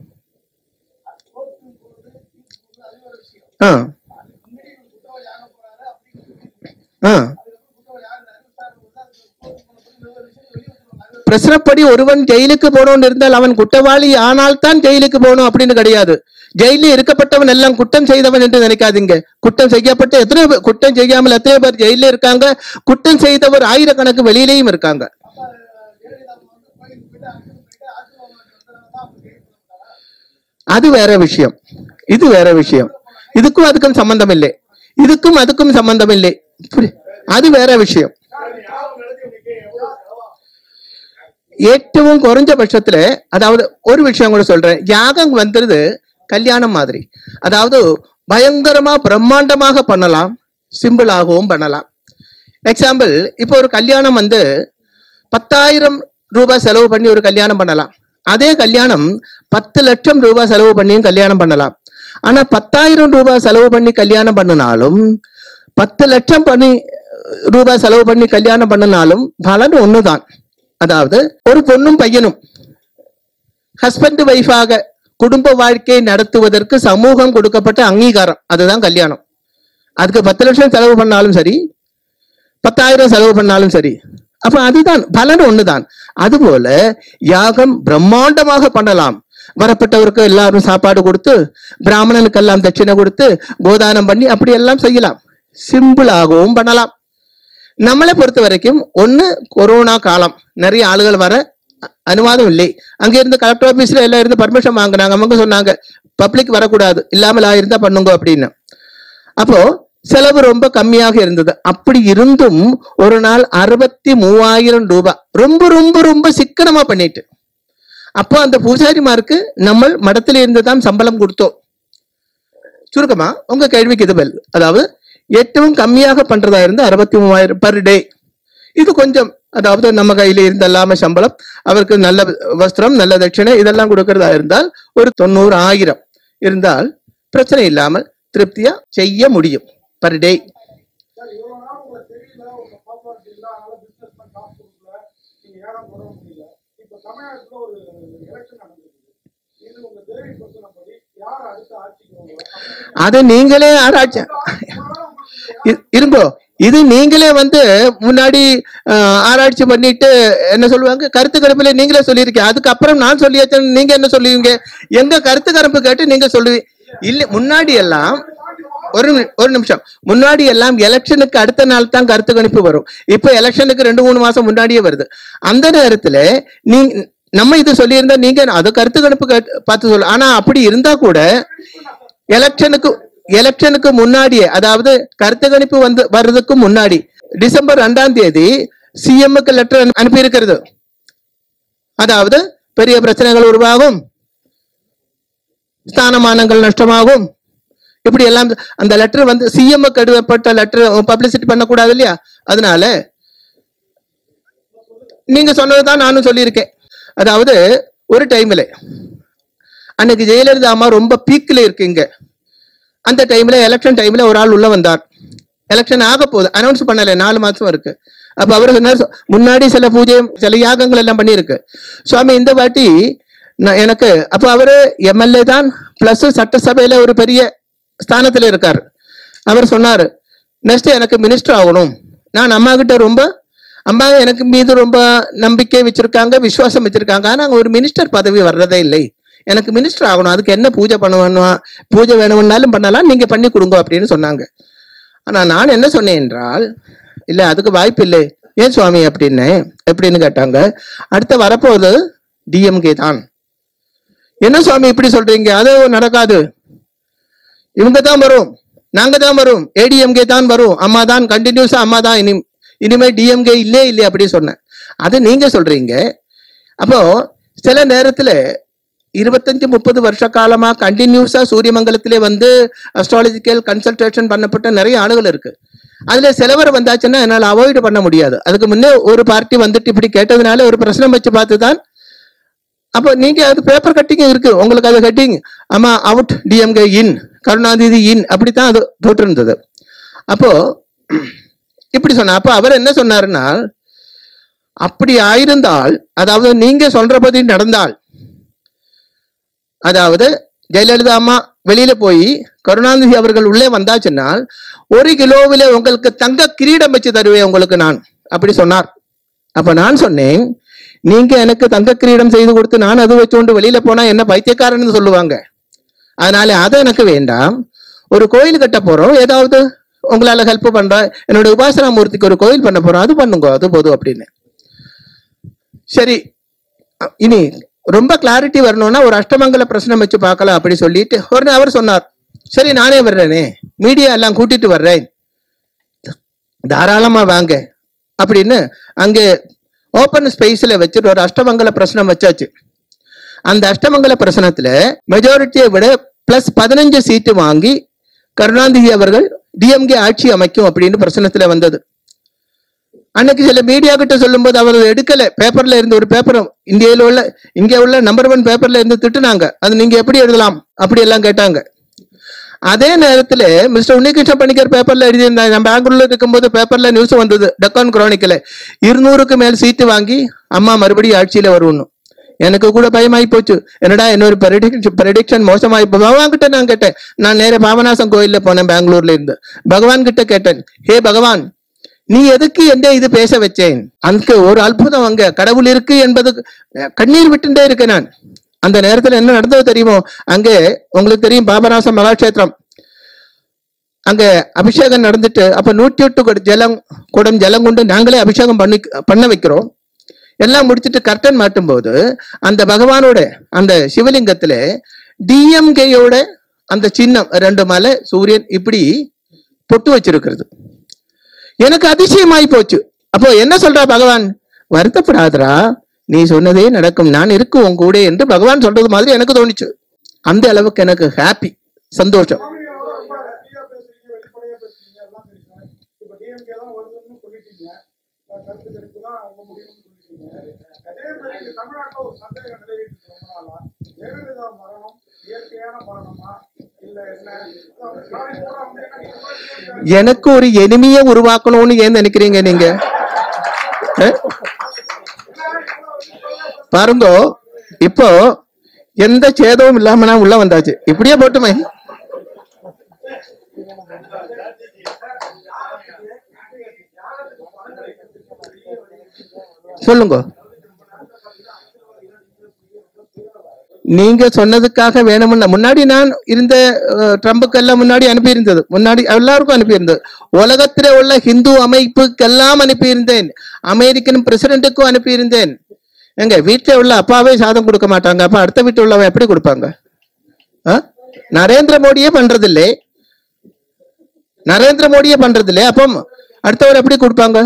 ஆ ஆ பிரச்சனைப்படி ஒருவன் ஜெயிலுக்கு போகணும்னு இருந்தால் அவன் குற்றவாளி ஆனால் தான் ஜெயிலுக்கு போகணும் அப்படின்னு கிடையாது ஜெயிலில் இருக்கப்பட்டவன் எல்லாம் குற்றம் செய்தவன் என்று நினைக்காதீங்க குற்றம் செய்யப்பட்ட எத்தனை பேர் குற்றம் செய்யாமல் எத்தனை பேர் ஜெயில இருக்காங்க குற்றம் செய்தவர் ஆயிரக்கணக்கு வெளியிலையும் இருக்காங்க அது வேற விஷயம் இது வேற விஷயம் இதுக்கும் அதுக்கும் சம்பந்தம் இல்லை இதுக்கும் அதுக்கும் சம்பந்தம் இல்லை புரி- அது வேற விஷயம் ഏറ്റവും കുറഞ്ഞ பட்சத்துல அதாவது ஒரு விஷயம் கூட சொல்றேன் யாகம் வந்துருது கல்யாணம் மாதிரி அதாவது பயங்கரமா பிரம்மாண்டமாக பண்ணலாம் சிம்பிளாகவும் பண்ணலாம் எக்ஸாம்பிள் இப்போ ஒரு கல்யாணம் வந்து பத்தாயிரம் ரூபாய் செலவு பண்ணி ஒரு கல்யாணம் பண்ணலாம் அதே கல்யாணம் பத்து லட்சம் ரூபாய் செலவு பண்ணியும் கல்யாணம் பண்ணலாம் ஆனா பத்தாயிரம் ரூபாய் செலவு பண்ணி கல்யாணம் பண்ணினாலும் பத்து லட்சம் பண்ணி ரூபாய் செலவு பண்ணி கல்யாணம் பண்ணினாலும் பலன் ஒண்ணுதான் அதாவது ஒரு பொண்ணும் பையனும் ஹஸ்பண்ட் ஒய்ஃபாக குடும்ப வாழ்க்கையை நடத்துவதற்கு சமூகம் கொடுக்கப்பட்ட அங்கீகாரம் அதுதான் கல்யாணம் அதுக்கு பத்து லட்சம் செலவு பண்ணாலும் சரி பத்தாயிரம் செலவு பண்ணாலும் சரி அப்ப அதுதான் பலன் ஒண்ணுதான் அதுபோல யாகம் பிரம்மாண்டமாக பண்ணலாம் வரப்பட்டவருக்கு எல்லாரும் சாப்பாடு கொடுத்து பிராமணனுக்கு எல்லாம் தட்சிணை கொடுத்து கோதானம் பண்ணி அப்படி எல்லாம் செய்யலாம் சிம்பிளாகவும் பண்ணலாம் நம்மளை பொறுத்த வரைக்கும் ஒண்ணு கொரோனா காலம் நிறைய ஆளுகள் வர அ- அனுவாதம் இல்லை அங்க இருந்து கலெக்டர் ஆபீஸ்ல எல்லாம் இருந்து பர்மிஷன் வாங்குனாங்க அவங்க சொன்னாங்க பப்ளிக் வரக்கூடாது இல்லாமல் ஆயிருந்தா பண்ணுங்க அப்படின்னு அப்போ செலவு ரொம்ப கம்மியாக இருந்தது அப்படி இருந்தும் ஒரு நாள் அறுபத்தி மூவாயிரம் ரூபாய் ரொம்ப ரொம்ப ரொம்ப சிக்கனமா பண்ணிட்டு அப்போ அந்த பூசாரிமாருக்கு நம்ம மடத்துல இருந்து தான் சம்பளம் கொடுத்தோம் சுருக்கமா உங்க கேள்விக்கு இது பதில் அதாவது ഏറ്റവും கம்மியாக பண்றதா இருந்து அறுபத்தி மூவாயிரம் பர் டே இது கொஞ்சம் அதாவது நம்ம கையில இருந்த இல்லாம சம்பளம் அவருக்கு நல்ல வஸ்திரம் நல்ல தட்சிணை இதெல்லாம் கொடுக்கறதா இருந்தால் ஒரு தொண்ணூறு ஆயிரம் இருந்தால் பிரச்சனை இல்லாமல் திருப்தியா செய்ய முடியும் பர் டே சார் இவ்வளவு நாள் உங்களுக்கு தெரியல உங்க பாப்பாட்டு இல்ல அதனால பிசினஸ் மேன் காசு கொடுக்கல நீங்க ஏலம் போட முடியல இப்ப தமிழ்நாட்டுல ஒரு எலெக்ஷன் நடந்திருக்கு இது உங்க தேவை பிரச்சனை படி யார் அடுத்த ஆட்சிக்கு வருவாங்க அது நீங்களே ஆராய்ச்சி இ- இருங்கோ இது நீங்களே வந்து முன்னாடி அஹ், ஆராய்ச்சி பண்ணிட்டு என்ன சொல்லுவாங்க கருத்து கணிப்புல நீங்களே சொல்லியிருக்கீங்க அதுக்கப்புறம் நான் சொல்லியாச்சு நீங்க என்ன சொல்லுவீங்க எங்க கருத்து கணிப்பு கேட்டு நீங்க சொல்லுவீங்க இல்ல முன்னாடி எல்லாம் ஒரு நி- ஒரு நிமிஷம் முன்னாடி எல்லாம் எலெக்ஷனுக்கு அடுத்த நாள் தான் கருத்து கணிப்பு வரும் இப்ப எலெக்ஷனுக்கு ரெண்டு மூணு மாசம் முன்னாடியே வருது அந்த நேரத்துல நீ நம்ம இது சொல்லியிருந்தா நீங்க அது கருத்து கணிப்பு கேட்டு பார்த்து சொல்ல ஆனா அப்படி இருந்தா கூட எலெக்ஷனுக்கு எலெக்ஷனுக்கு முன்னாடியே அதாவது கருத்து கணிப்பு வந்து வர்றதுக்கு முன்னாடி டிசம்பர் ரெண்டாம் தேதி சிஎம்க்கு லெட்டர் அனுப்பி இருக்கிறது அதாவது பெரிய பிரச்சனைகள் உருவாகும் ஸ்தானமானங்கள் நஷ்டமாகும் இப்படி எல்லாம் அந்த லெட்டர் வந்து சிஎம்க்கு எழுதப்பட்ட லெட்டர் பப்ளிசிட்டி பண்ணக்கூடாது இல்லையா அதனால நீங்க சொன்னதுதான் நானும் சொல்லியிருக்கேன் அதாவது ஒரு டைம்ல அன்னைக்கு ஜெயலலிதா அம்மா ரொம்ப பீக்ல இருக்குங்க அந்த டைம்ல எலெக்ஷன் டைம்ல ஒரு ஆள் உள்ள வந்தார் எலெக்ஷன் ஆக போகுது அனௌன்ஸ் பண்ணல நாலு மாசம் இருக்கு அப்ப அவர் சொன்னார் முன்னாடி சில பூஜை சில யாகங்கள் எல்லாம் பண்ணியிருக்கு சுவாமி இந்த வாட்டி நான் எனக்கு அப்ப அவரு எம்எல்ஏ தான் பிளஸ் சட்டசபையில ஒரு பெரிய ஸ்தானத்துல இருக்காரு அவர் சொன்னாரு நெக்ஸ்ட் எனக்கு மினிஸ்டர் ஆகணும் நான் அம்மா கிட்ட ரொம்ப அம்மா எனக்கு மீது ரொம்ப நம்பிக்கை வச்சிருக்காங்க விசுவாசம் வச்சிருக்காங்க ஆனா அங்க ஒரு மினிஸ்டர் பதவி வர்றதே இல்லை எனக்கு மினிஸ்டர் ஆகணும் அதுக்கு என்ன பூஜை பண்ணுவேணும் பூஜை வேணும்னாலும் பண்ணலாம் நீங்க பண்ணி கொடுங்க அப்படின்னு சொன்னாங்க ஆனா நான் என்ன சொன்னேன் என்றால் இல்ல அதுக்கு வாய்ப்பு இல்லை ஏன் சுவாமி அப்படின்னு எப்படின்னு கேட்டாங்க அடுத்த வரப்போகுது டிஎம்கே தான் என்ன சுவாமி இப்படி சொல்றீங்க அது நடக்காது இவங்க தான் வரும் நாங்க தான் வரும் ஏடிஎம்கே தான் வரும் அம்மா தான் கண்டினியூஸா அம்மா தான் இனி இனிமே டிஎம்கே இல்லே இல்லை அப்படி சொன்னேன் அது நீங்க சொல்றீங்க அப்போ சில நேரத்துல இருபத்தஞ்சு முப்பது வருஷ காலமா கண்டினியூஸா சூரியமங்கலத்திலே வந்து அஸ்ட்ராலஜிக்கல் கன்சல்டேஷன் பண்ணப்பட்ட நிறைய ஆளுகள் இருக்கு அதுல சிலவர் வந்தாச்சுன்னா என்னால் அவாய்ட் பண்ண முடியாது அதுக்கு முன்னே ஒரு பார்ட்டி வந்துட்டு இப்படி கேட்டதுனால ஒரு பிரச்சனை வச்சு பார்த்து தான் அப்போ நீங்க அது பேப்பர் கட்டிங் இருக்கு உங்களுக்கு அது கட்டிங் ஆமா out DMK in Karunanidhi in அப்படித்தான் அது போட்டிருந்தது அப்போ இப்படி சொன்ன அப்போ அவர் என்ன சொன்னாருன்னா அப்படி ஆயிருந்தால் அதாவது நீங்க சொல்றபடி நடந்தால் அதாவது ஜெயலலிதா அம்மா வெளியில போய் கருணாநிதி அவர்கள் உள்ளே வந்தாச்சுன்னால் ஒரு கிலோவில உங்களுக்கு தங்க கிரீடம் வச்சு தருவேன் உங்களுக்கு நான் அப்படி சொன்னார் அப்ப நான் சொன்னேன் நீங்க எனக்கு தங்க கிரீடம் செய்து கொடுத்து நான் அது வச்சுக்கொண்டு வெளியில போனா என்ன பைத்தியக்காரன்னு சொல்லுவாங்க அதனால அது எனக்கு வேண்டாம் ஒரு கோயில் கட்ட போறோம் ஏதாவது உங்களால ஹெல்ப் பண்றேன் என்னோட உபாசனா மூர்த்திக்கு ஒரு கோயில் பண்ண போறோம் அது பண்ணுங்க அது போதும் அப்படின்னு சரி அ- இனி ரொம்ப கிளாரிட்டி வரணும்னா ஒரு அஷ்டமங்கல பிரச்சனை வச்சு பார்க்கலாம் அப்படி சொல்லிட்டு ஒரு அவர் சொன்னார் சரி நானே வர்றேனே மீடியா எல்லாம் கூட்டிட்டு வர்றேன் தாராளமா வாங்க அப்படின்னு அங்கே ஓப்பன் ஸ்பேஸ்ல வச்சுட்டு ஒரு அஷ்டமங்கல பிரச்சனை வச்சாச்சு அந்த அஷ்டமங்கல பிரசனத்துல மெஜாரிட்டியை விட பிளஸ் பதினஞ்சு சீட்டு வாங்கி கருணாநிதி அவர்கள் டிஎம்கே ஆட்சி அமைக்கும் அப்படின்னு பிரசனத்துல வந்தது அன்னைக்கு சில மீடியா கிட்ட சொல்லும்போது அவர் அதை எடுக்கல பேப்பர்ல இருந்து ஒரு பேப்பர் இந்தியாவில் உள்ள இங்க உள்ள நம்பர் ஒன் பேப்பர்ல இருந்து திட்டுனாங்க அது நீங்க எப்படி எழுதலாம் அப்படி எல்லாம் கேட்டாங்க அதே நேரத்துல மிஸ்டர் உன்னிகிருஷ்ண பணிக்கர் பேப்பர்ல எழுதியிருந்தாங்க நான் பெங்களூர்ல இருக்கும்போது பேப்பர்ல நியூஸ் வந்தது டக்கான் குரானிக்கல இருநூறுக்கு மேல் சீட்டு வாங்கி அம்மா மறுபடியும் ஆட்சியில வரும்னு எனக்கு கூட பயமாயி போச்சு என்னடா இன்னொரு ப்ரெடிக்ஷன் மோசமாயி போ- பகவான் கிட்ட நான் கேட்டேன் நான் நேரே பாபநாசம் கோயில்ல போனேன் பெங்களூர்ல இருந்து பகவான் கிட்ட கேட்டேன் ஹே பகவான் நீ எதுக்கு என்ன இது பேச வச்சேன் அங்க ஒரு அற்புதம் அங்க கடவுள் இருக்கு என்பது கண்ணீர் விட்டுட்டே இருக்கேன் நான் அந்த நேரத்துல என்ன நடந்தது தெரியுமோ அங்கே உங்களுக்கு தெரியும் பாபநாசம் மகாட்சேத்திரம் அங்க அபிஷேகம் நடந்துட்டு அப்ப நூற்றி எட்டு குடம் ஜலம் குடம் ஜலம் கொண்டு நாங்களே அபிஷேகம் பண்ணி பண்ண வைக்கிறோம் எல்லாம் முடிச்சிட்டு கர்டன் மாட்டும் போது அந்த பகவானோட அந்த சிவலிங்கத்துல டிஎம்கேயோட அந்த சின்னம் ரெண்டு மலை சூரியன் இப்படி பொட்டு வச்சிருக்கிறது எனக்கு அதிசயமாய் போச்சு அப்போ என்ன சொல்றா பகவான் வருத்தப்படாதடா நீ சொன்னதே நடக்கும் நான் இருக்கு உன் கூட என்று பகவான் சொல்றது மாதிரி எனக்கு தோணுச்சு அந்த அளவுக்கு எனக்கு ஹாப்பி சந்தோஷம் சுவாமி எவ்வளவு அதே மாதிரி இங்க தமிழ்நாட்டுல ஒரு சந்தேகம் நிலவிட்டு ரொம்ப நாளா ஜெயலலிதா மரணம் இயற்கையான மரணமா இல்ல என்ன அதாவது நாளைக்கு கூட வந்து என்ன இந்த மாதிரி கேள்வி எனக்கு ஒரு எளிமையை உருவாக்கணும்னு ஏன் நினைக்கிறீங்க நீங்க அஹ்? பாருங்க இப்போ எந்த சேதமும் இல்லாம நான் உள்ள வந்தாச்சு இப்படியே போட்டுமே சொல்லுங்க நீங்க சொன்னதுக்காக வேணும்னா முன்னாடி நான் இருந்த அஹ், ட்ரம்புக்கெல்லாம் முன்னாடி அனுப்பியிருந்தது முன்னாடி எல்லாருக்கும் அனுப்பியிருந்தது உலகத்திலே உள்ள ஹிந்து அமைப்புக்கெல்லாம் அனுப்பியிருந்தேன் அமெரிக்கன் பிரசிடென்ட்டுக்கும் அனுப்பியிருந்தேன் எங்க வீட்டில் உள்ள அப்பாவே சாதம் கொடுக்க மாட்டாங்க அப்ப அடுத்த வீட்டில் உள்ளவன் எப்படி கொடுப்பாங்க ஆ? நரேந்திர மோடியே பண்றதில்லை நரேந்திர மோடியே பண்றதில்லை அப்போ அடுத்தவர் எப்படி கொடுப்பாங்க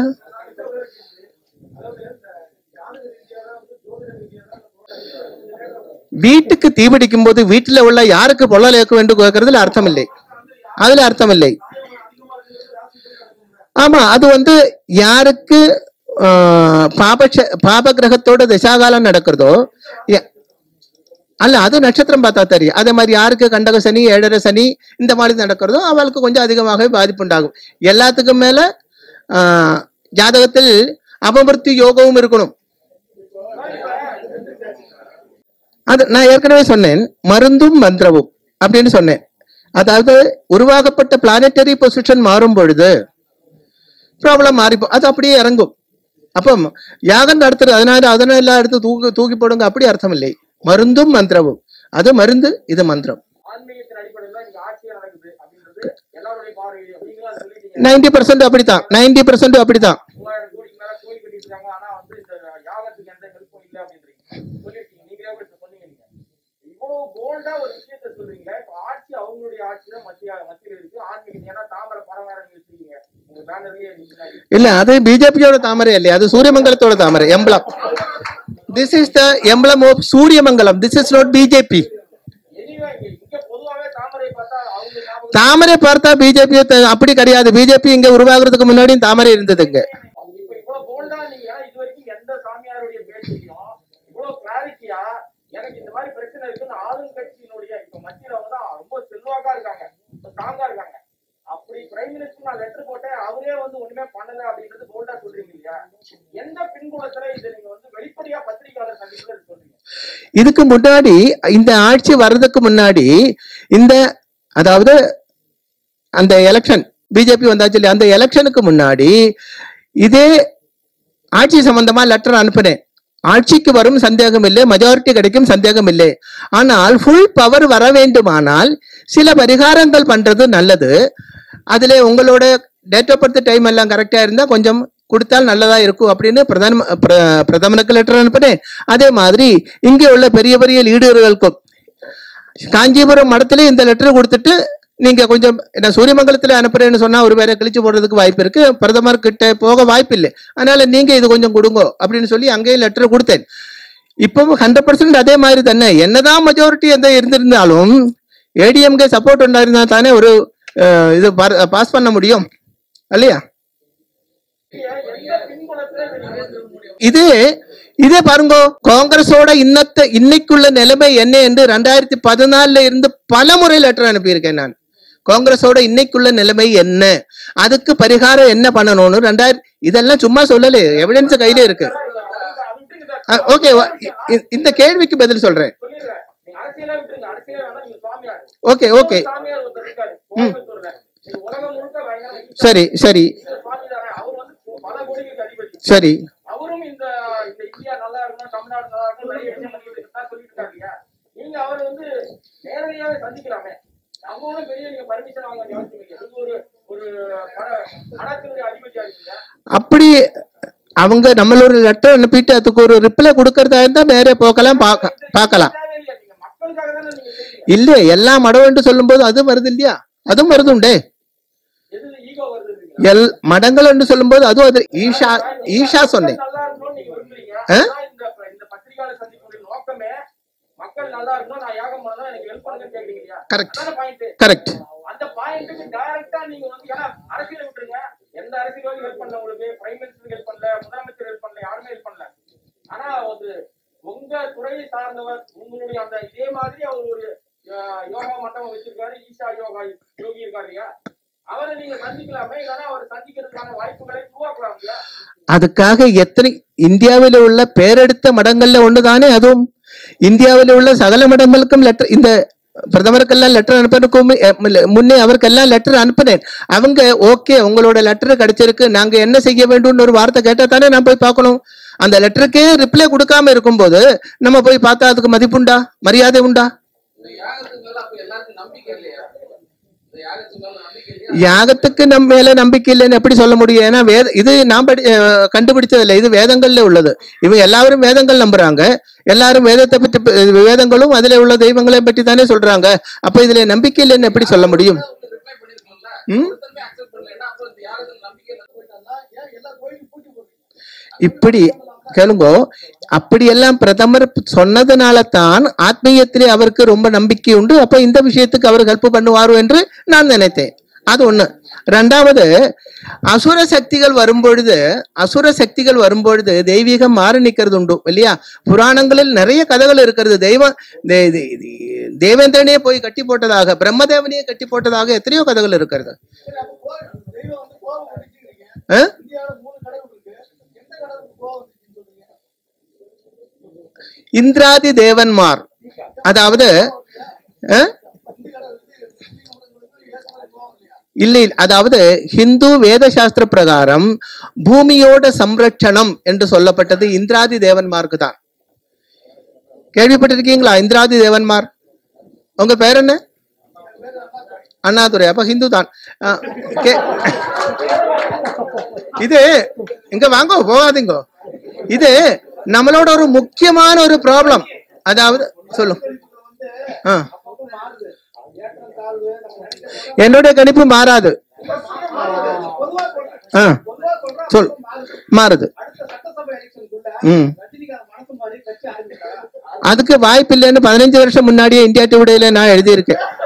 வீட்டுக்கு தீபிடிக்கும் போது வீட்டுல உள்ள யாருக்கு பொள்ளல் ஏற்க வேண்டும் கேட்கறதுல அர்த்தம் இல்லை அதுல அர்த்தம் இல்லை ஆமா அது வந்து யாருக்கு ஆஹ், பாப ச- பாப கிரகத்தோட தசாகாலம் நடக்கிறதோ ய- அல்ல அது நட்சத்திரம் பார்த்தா தெரியும் அதே மாதிரி யாருக்கு கண்டக சனி ஏழரை சனி இந்த மாதிரி நடக்கிறதோ அவளுக்கு கொஞ்சம் அதிகமாகவே பாதிப்பு உண்டாகும் எல்லாத்துக்கும் மேல ஆஹ், ஜாதகத்தில் அபமிருத்தி யோகமும் இருக்கணும் அது நான் ஏற்கனவே சொன்னேன் மருந்தும் மந்திரமும் அப்படின்னு சொன்னேன் அதாவது உருவாக்கப்பட்ட பிளானட்டரி பொசிஷன் மாறும் பொழுது ப்ராப்ளம் மாறி போ- அது அப்படியே இறங்கும் அப்போ யாகம் நடத்துறது அதனால அதனால எடுத்து தூக்கி தூக்கி போடுங்க அப்படி அர்த்தம் இல்லை மருந்தும் மந்திரமும் அது மருந்து இது மந்திரம் ஆன்மீகத்தின் அடிப்படையில் தான் இங்க ஆட்சியே நடக்குது அப்படின்றது எல்லாருடைய பார்வையிலையும் நீங்களும் அதை சொல்லிட்டீங்க நைன்டி பர்சன்ட் அப்படித்தான் நைன்டி பர்சன்ட் அப்படித்தான் மூவாயிரம் கோடிக்கு மேல கோயில் கட்டிட்டு இருக்காங்க ஆனா வந்து இந்த யாகத்துக்கு எந்த ஹெல்ப்பும் இல்லை அப்படின்றீங்க சொல்லிட்டீங்க நீங்களே கூட இப்ப சொன்னீங்க நீங்க இவ்வளவு போல்டா ஒரு விஷயத்த சொல்றீங்க இப்ப ஆட்சி அவங்களுடைய ஆட்சி தான் மத்திய மத்தியில இருக்கு ஆன்மீகம் ஏன்னா தாமரை பரவாயில்ல நீங்க வச்சிருக்கீங்க உங்க பேனர்லயே நீங்க இல்ல அது பிஜேபியோட தாமரை இல்லையா அது சூரியமங்கலத்தோட தாமரை emblem this is the emblem of Suryamangalam this is not BJP anyway இங்க இங்க பொதுவாவே தாமரை பார்த்தா அவங்க ஞாபகம் தாமரை பார்த்தா பிஜேபி அப்படி கிடையாது பிஜேபி இங்க உருவாகுறதுக்கு முன்னாடியும் தாமரை இருந்ததுங்க இப்ப இவ்வளவு போல்டா நீங்க ஏன்னா இது வரைக்கும் எந்த சாமியாருடைய பேச்சையும் இவ்வளவு கிளாரிட்டியா எனக்கு இந்த மாதிரி பிரச்சனை இருக்குன்னு ஆளுங்கட்சியினுடைய இப்ப மத்தியில வந்து ரொம்ப செல்வாக்கா இருக்காங்க ஸ்ட்ராங்கா இருக்காங்க அப்படி பிரைம் மினிஸ்டர் நான் லெட்டர் போட்டேன் அவரே வந்து ஒண்ணுமே பண்ணல அப்படின்றது போல்டா சொல்றீங்க இல்லையா எந்த பின்புலத்துல இதை நீங்க வந்து வெளிப்படையா பத்திரிகையாளர் சந்திப்புல இது சொல்றீங்க இதுக்கு முன்னாடி இந்த ஆட்சி வர்றதுக்கு முன்னாடி இந்த அதாவது அந்த எலெக்ஷன் பிஜேபி வந்தாச்சு இல்லையா அந்த எலெக்ஷனுக்கு முன்னாடி இதே ஆட்சி சம்பந்தமா லெட்டர் அனுப்பினேன் ஆட்சிக்கு வரும் சந்தேகம் இல்லை மெஜாரிட்டி கிடைக்கும் சந்தேகம் இல்லை ஆனால் ஃபுல் பவர் வர வேண்டுமானால் சில பரிகாரங்கள் பண்றது நல்லது அதுல உங்களோட டேட் ஆஃப் பர்த் டைம் எல்லாம் கரெக்டா இருந்தா கொஞ்சம் கொடுத்தால் நல்லதா இருக்கும் அப்படின்னு பிரதம பிர- பிரதமருக்கு லெட்டர் அனுப்பினேன் அதே மாதிரி இங்கே உள்ள பெரிய பெரிய லீடர்களுக்கும் காஞ்சிபுரம் மடத்திலே இந்த லெட்டர் கொடுத்துட்டு நீங்க கொஞ்சம் நான் சூரியமங்கலத்துல அனுப்புறேன்னு சொன்னா ஒரு பேரை கிழிச்சு போடுறதுக்கு வாய்ப்பு இருக்கு பிரதமர் கிட்ட போக வாய்ப்பு இல்லை அதனால நீங்க இது கொஞ்சம் கொடுங்க அப்படின்னு சொல்லி அங்கேயும் லெட்டர் கொடுத்தேன் இப்பவும் ஹண்ட்ரட் பர்சன்ட் அதே மாதிரி தானே என்னதான் மெஜாரிட்டி எந்த இருந்திருந்தாலும் ஏடிஎம்கே சப்போர்ட் உண்டாயிருந்தா தானே ஒரு அஹ், இது பாஸ் பண்ண முடியும் இல்லையா எந்த பின்புலத்துல இதை நீங்க சொல்ல முடியும் இது இதே பாருங்க காங்கிரஸோட இன்னத்த இன்னைக்குள்ள நிலைமை என்ன என்று ரெண்டாயிரத்தி பதினாலுல இருந்து பல முறை லெட்டர் அனுப்பியிருக்கேன் நான் காங்கிரஸோட இன்னைக்குள்ள நிலைமை என்ன அதுக்கு பரிகாரம் என்ன பண்ணணும்னு ரெண்டாயிரம் இதெல்லாம் சும்மா சொல்லல எவிடன்ஸ் கையில இருக்கு ஓகே இந்த கேள்விக்கு பதில் சொல்றேன் சொல்லிடுறேன் நீங்க அரசியலா விட்டுருங்க அரசியலா வேணா நீங்க சுவாமியார் ஓகே ஓகே சாமியார் ஒருத்தர் இருக்காரு கோயம்புத்தூர்ல இது உலகம் முழுக்க பயங்கர சரி சரி சுவாமிதாரே அவர் வந்து பல கோடிகளுக்கு அதிபதி சரி அவரும் இந்த இந்த இந்தியா நல்லா இருக்கணும் தமிழ்நாடு நல்லா இருக்கணும் நிறைய விஷயம் பண்ணிட்டு இருக்கா சொல்லிட்டு இருக்காரு இல்லையா நீங்க அவரை வந்து நேரடியாவே சந்திக்கலாமே அவங்களும் பெரிய நீங்க பர்மிஷன் வாங்க வேண்டிய அவசியம் இல்லை நீங்க ஒரு ஒரு பட- படத்தினுடைய அதிபதியா இருக்கீங்க அப்படி அவங்க நம்மளோட லெட்டர் அனுப்பிட்டு அதுக்கு ஒரு ரிப்ளை கொடுக்கறதா இருந்தா வேற போக்கலாம் பார்க்க- பார்க்கலாம் தேவையில்லை நீங்க மக்களுக்காக தானே நீங்க செய்றீங்க இல்ல எல்லாம் மடவென்று சொல்லும்போது அது வருது இல்லையா அதுவும் வருதுண்டே எது ஈகோ வருது இல்லைங்களா? எல் மடங்கள் என்று சொல்லும்போது அதுவும் அது ஈஷா ஈஷா சொன்னேன் மக்கள் நல்லா இருக்கணும்னு நீங்க விரும்புறீங்க ஆ? அதான் இந்த இந்த பத்திரிகையாளர் சந்திப்புடைய நோக்கமே மக்கள் நல்லா இருக்கணும் நான் யாகம் பண்ணணும் எனக்கு ஹெல்ப் பண்ணுங்கன்னு கேக்குறீங்க இல்லையா Correct. அதான பாயிண்ட் கரெக்ட் அந்த பாயிண்ட்டுக்கு டைரக்டா நீங்க வந்து ஏன்னா அரசியல் விட்டுருங்க எந்த அரசியல்வாதி ஹெல்ப் பண்ணல உங்களுக்கு பிரைம் மினிஸ்டர் ஹெல்ப் பண்ணல முதலமைச்சர் ஹெல்ப் பண்ணல யாருமே ஹெல்ப் பண்ணல இருக்கக்கூடிய அந்த இதே மாதிரி அவர் ஒரு அஹ், யோகா மண்டபம் வச்சிருக்காரு ஈஷா யோகா யோகி இருக்காரு இல்லையா அவரை நீங்க சந்திக்கலாமே இல்லைன்னா அவரை சந்திக்கிறதுக்கான வாய்ப்புகளை உருவாக்கலாம் இல்லையா அதுக்காக எத்தனை இந்தியாவில் உள்ள பேரெடுத்த மடங்கள்ல ஒண்ணுதானே அதுவும் இந்தியாவில் உள்ள சகல மடங்களுக்கும் லெட்டர் இந்த பிரதமருக்கெல்லாம் லெட்டர் அனுப்பனுக்கும் முன்னே அவருக்கெல்லாம் லெட்டர் அனுப்பினேன் அவங்க ஓகே உங்களோட லெட்டர் கிடைச்சிருக்கு நாங்க என்ன செய்ய வேண்டும்னு ஒரு வார்த்தை கேட்டா தானே நான் போய் பார்க்கணும் அந்த லெட்டருக்கே ரிப்ளை கொடுக்காம இருக்கும்போது நம்ம போய் பார்த்தா அதுக்கு மதிப்புண்டா மரியாதை உண்டா இந்த யாகத்துக்கு மேல அப்ப எல்லாருக்கும் நம்பிக்கை இல்லையா இந்த யாகத்துக்கு மேல நம்பிக்கை இல்லையா யாகத்துக்கு நம்ம மேல நம்பிக்கை இல்லைன்னு எப்படி சொல்ல முடியும் ஏன்னா வேத இது நான் படி அஹ் கண்டுபிடிச்சது இல்லை இது வேதங்கள்ல உள்ளது இவங்க எல்லாரும் வேதங்கள் நம்புறாங்க எல்லாரும் வேதத்தை பற்றி ப- வேதங்களும் அதுல உள்ள தெய்வங்களையும் பற்றி தானே சொல்றாங்க அப்ப இதுல நம்பிக்கை இல்லைன்னு எப்படி சொல்ல முடியும் ரிப்ளை பண்ணிருக்கோம்ல ம்? ஒருத்தருமே அக்செப்ட் பண்ணல அப்புறம் இந்த யாகத்துல நம்பிக்கை இல்ல போயிட்டாங்க ஏன் எல்லா கோயிலும் பூட்டி போடுறீங்க இப்படி கேளுங்கோ அப்படியெல்லாம் பிரதமர் சொன்னதுனால தான் ஆத்மீயத்திலே அவருக்கு ரொம்ப நம்பிக்கை உண்டு அப்ப இந்த விஷயத்துக்கு அவர் ஹெல்ப் பண்ணுவாரோ என்று நான் நினைத்தேன் அது ஒண்ணு ரெண்டாவது அசுர சக்திகள் வரும்பொழுது அசுர சக்திகள் வரும்பொழுது தெய்வீகம் மாறி நிக்கிறது உண்டு இல்லையா புராணங்களில் நிறைய கதைகள் இருக்கிறது தெய்வம் தே- தே- தே- தேவேந்திரனே போய் கட்டி போட்டதாக பிரம்மதேவனையே கட்டி போட்டதாக எத்தனையோ கதைகள் இருக்கிறது சரி அப்ப கோவில் தெய்வம் வந்து கோவம் வந்துச்சுங்கிறீங்க ஆ? இந்தியாவுல மூணு கடவுள் இருக்கு எந்த கடவுளுக்கு கோவம் வந்துச்சுன்னு சொல்றீங்க இந்திராதி தேவன்மார் அதாவது ஆ? இந்து கடவுளுக்கு முஸ்லீம்களுக்கு இயேசுவுக்கு கோவம் இல்லையா இல்லை அதாவது ஹிந்து வேத சாஸ்திர பிரகாரம் பூமியோட சம்ரட்சணம் என்று சொல்லப்பட்டது இந்திராதி தேவன்மார்க்கு தான் கேள்விப்பட்டிருக்கீங்களா இந்திராதி தேவன்மார் உங்க பேர் என்ன அண்ணாதுரை அப்ப ஹிந்து தான் ஆ, கே- இது இங்க வாங்கோ போகாதீங்க இது நம்மளோட ஒரு முக்கியமான ஒரு ப்ராப்ளம் அதாவது சொல்லும் ஆ அப்பப்போ மாறுது ஏற்றம் தாழ்வு நம்ம நினைக்கிற என்னுடைய கணிப்பு மாறாது பொதுவா சொல்றேன் ஆ பொதுவா சொல்றேன் சொல் அப்பப்போ மாறுது மாறுது அடுத்த சட்டசபை எலெக்ஷனுக்குள்ள ம் ரஜினிகாந்த் மனசு மாதிரி கட்சி ஆரம்பிச்சாரா அதுக்கு வாய்ப்பு இல்லைன்னு பதினஞ்சு வருஷம் முன்னாடியே இந்தியா டுடேல நான் எழுதியிருக்கேன்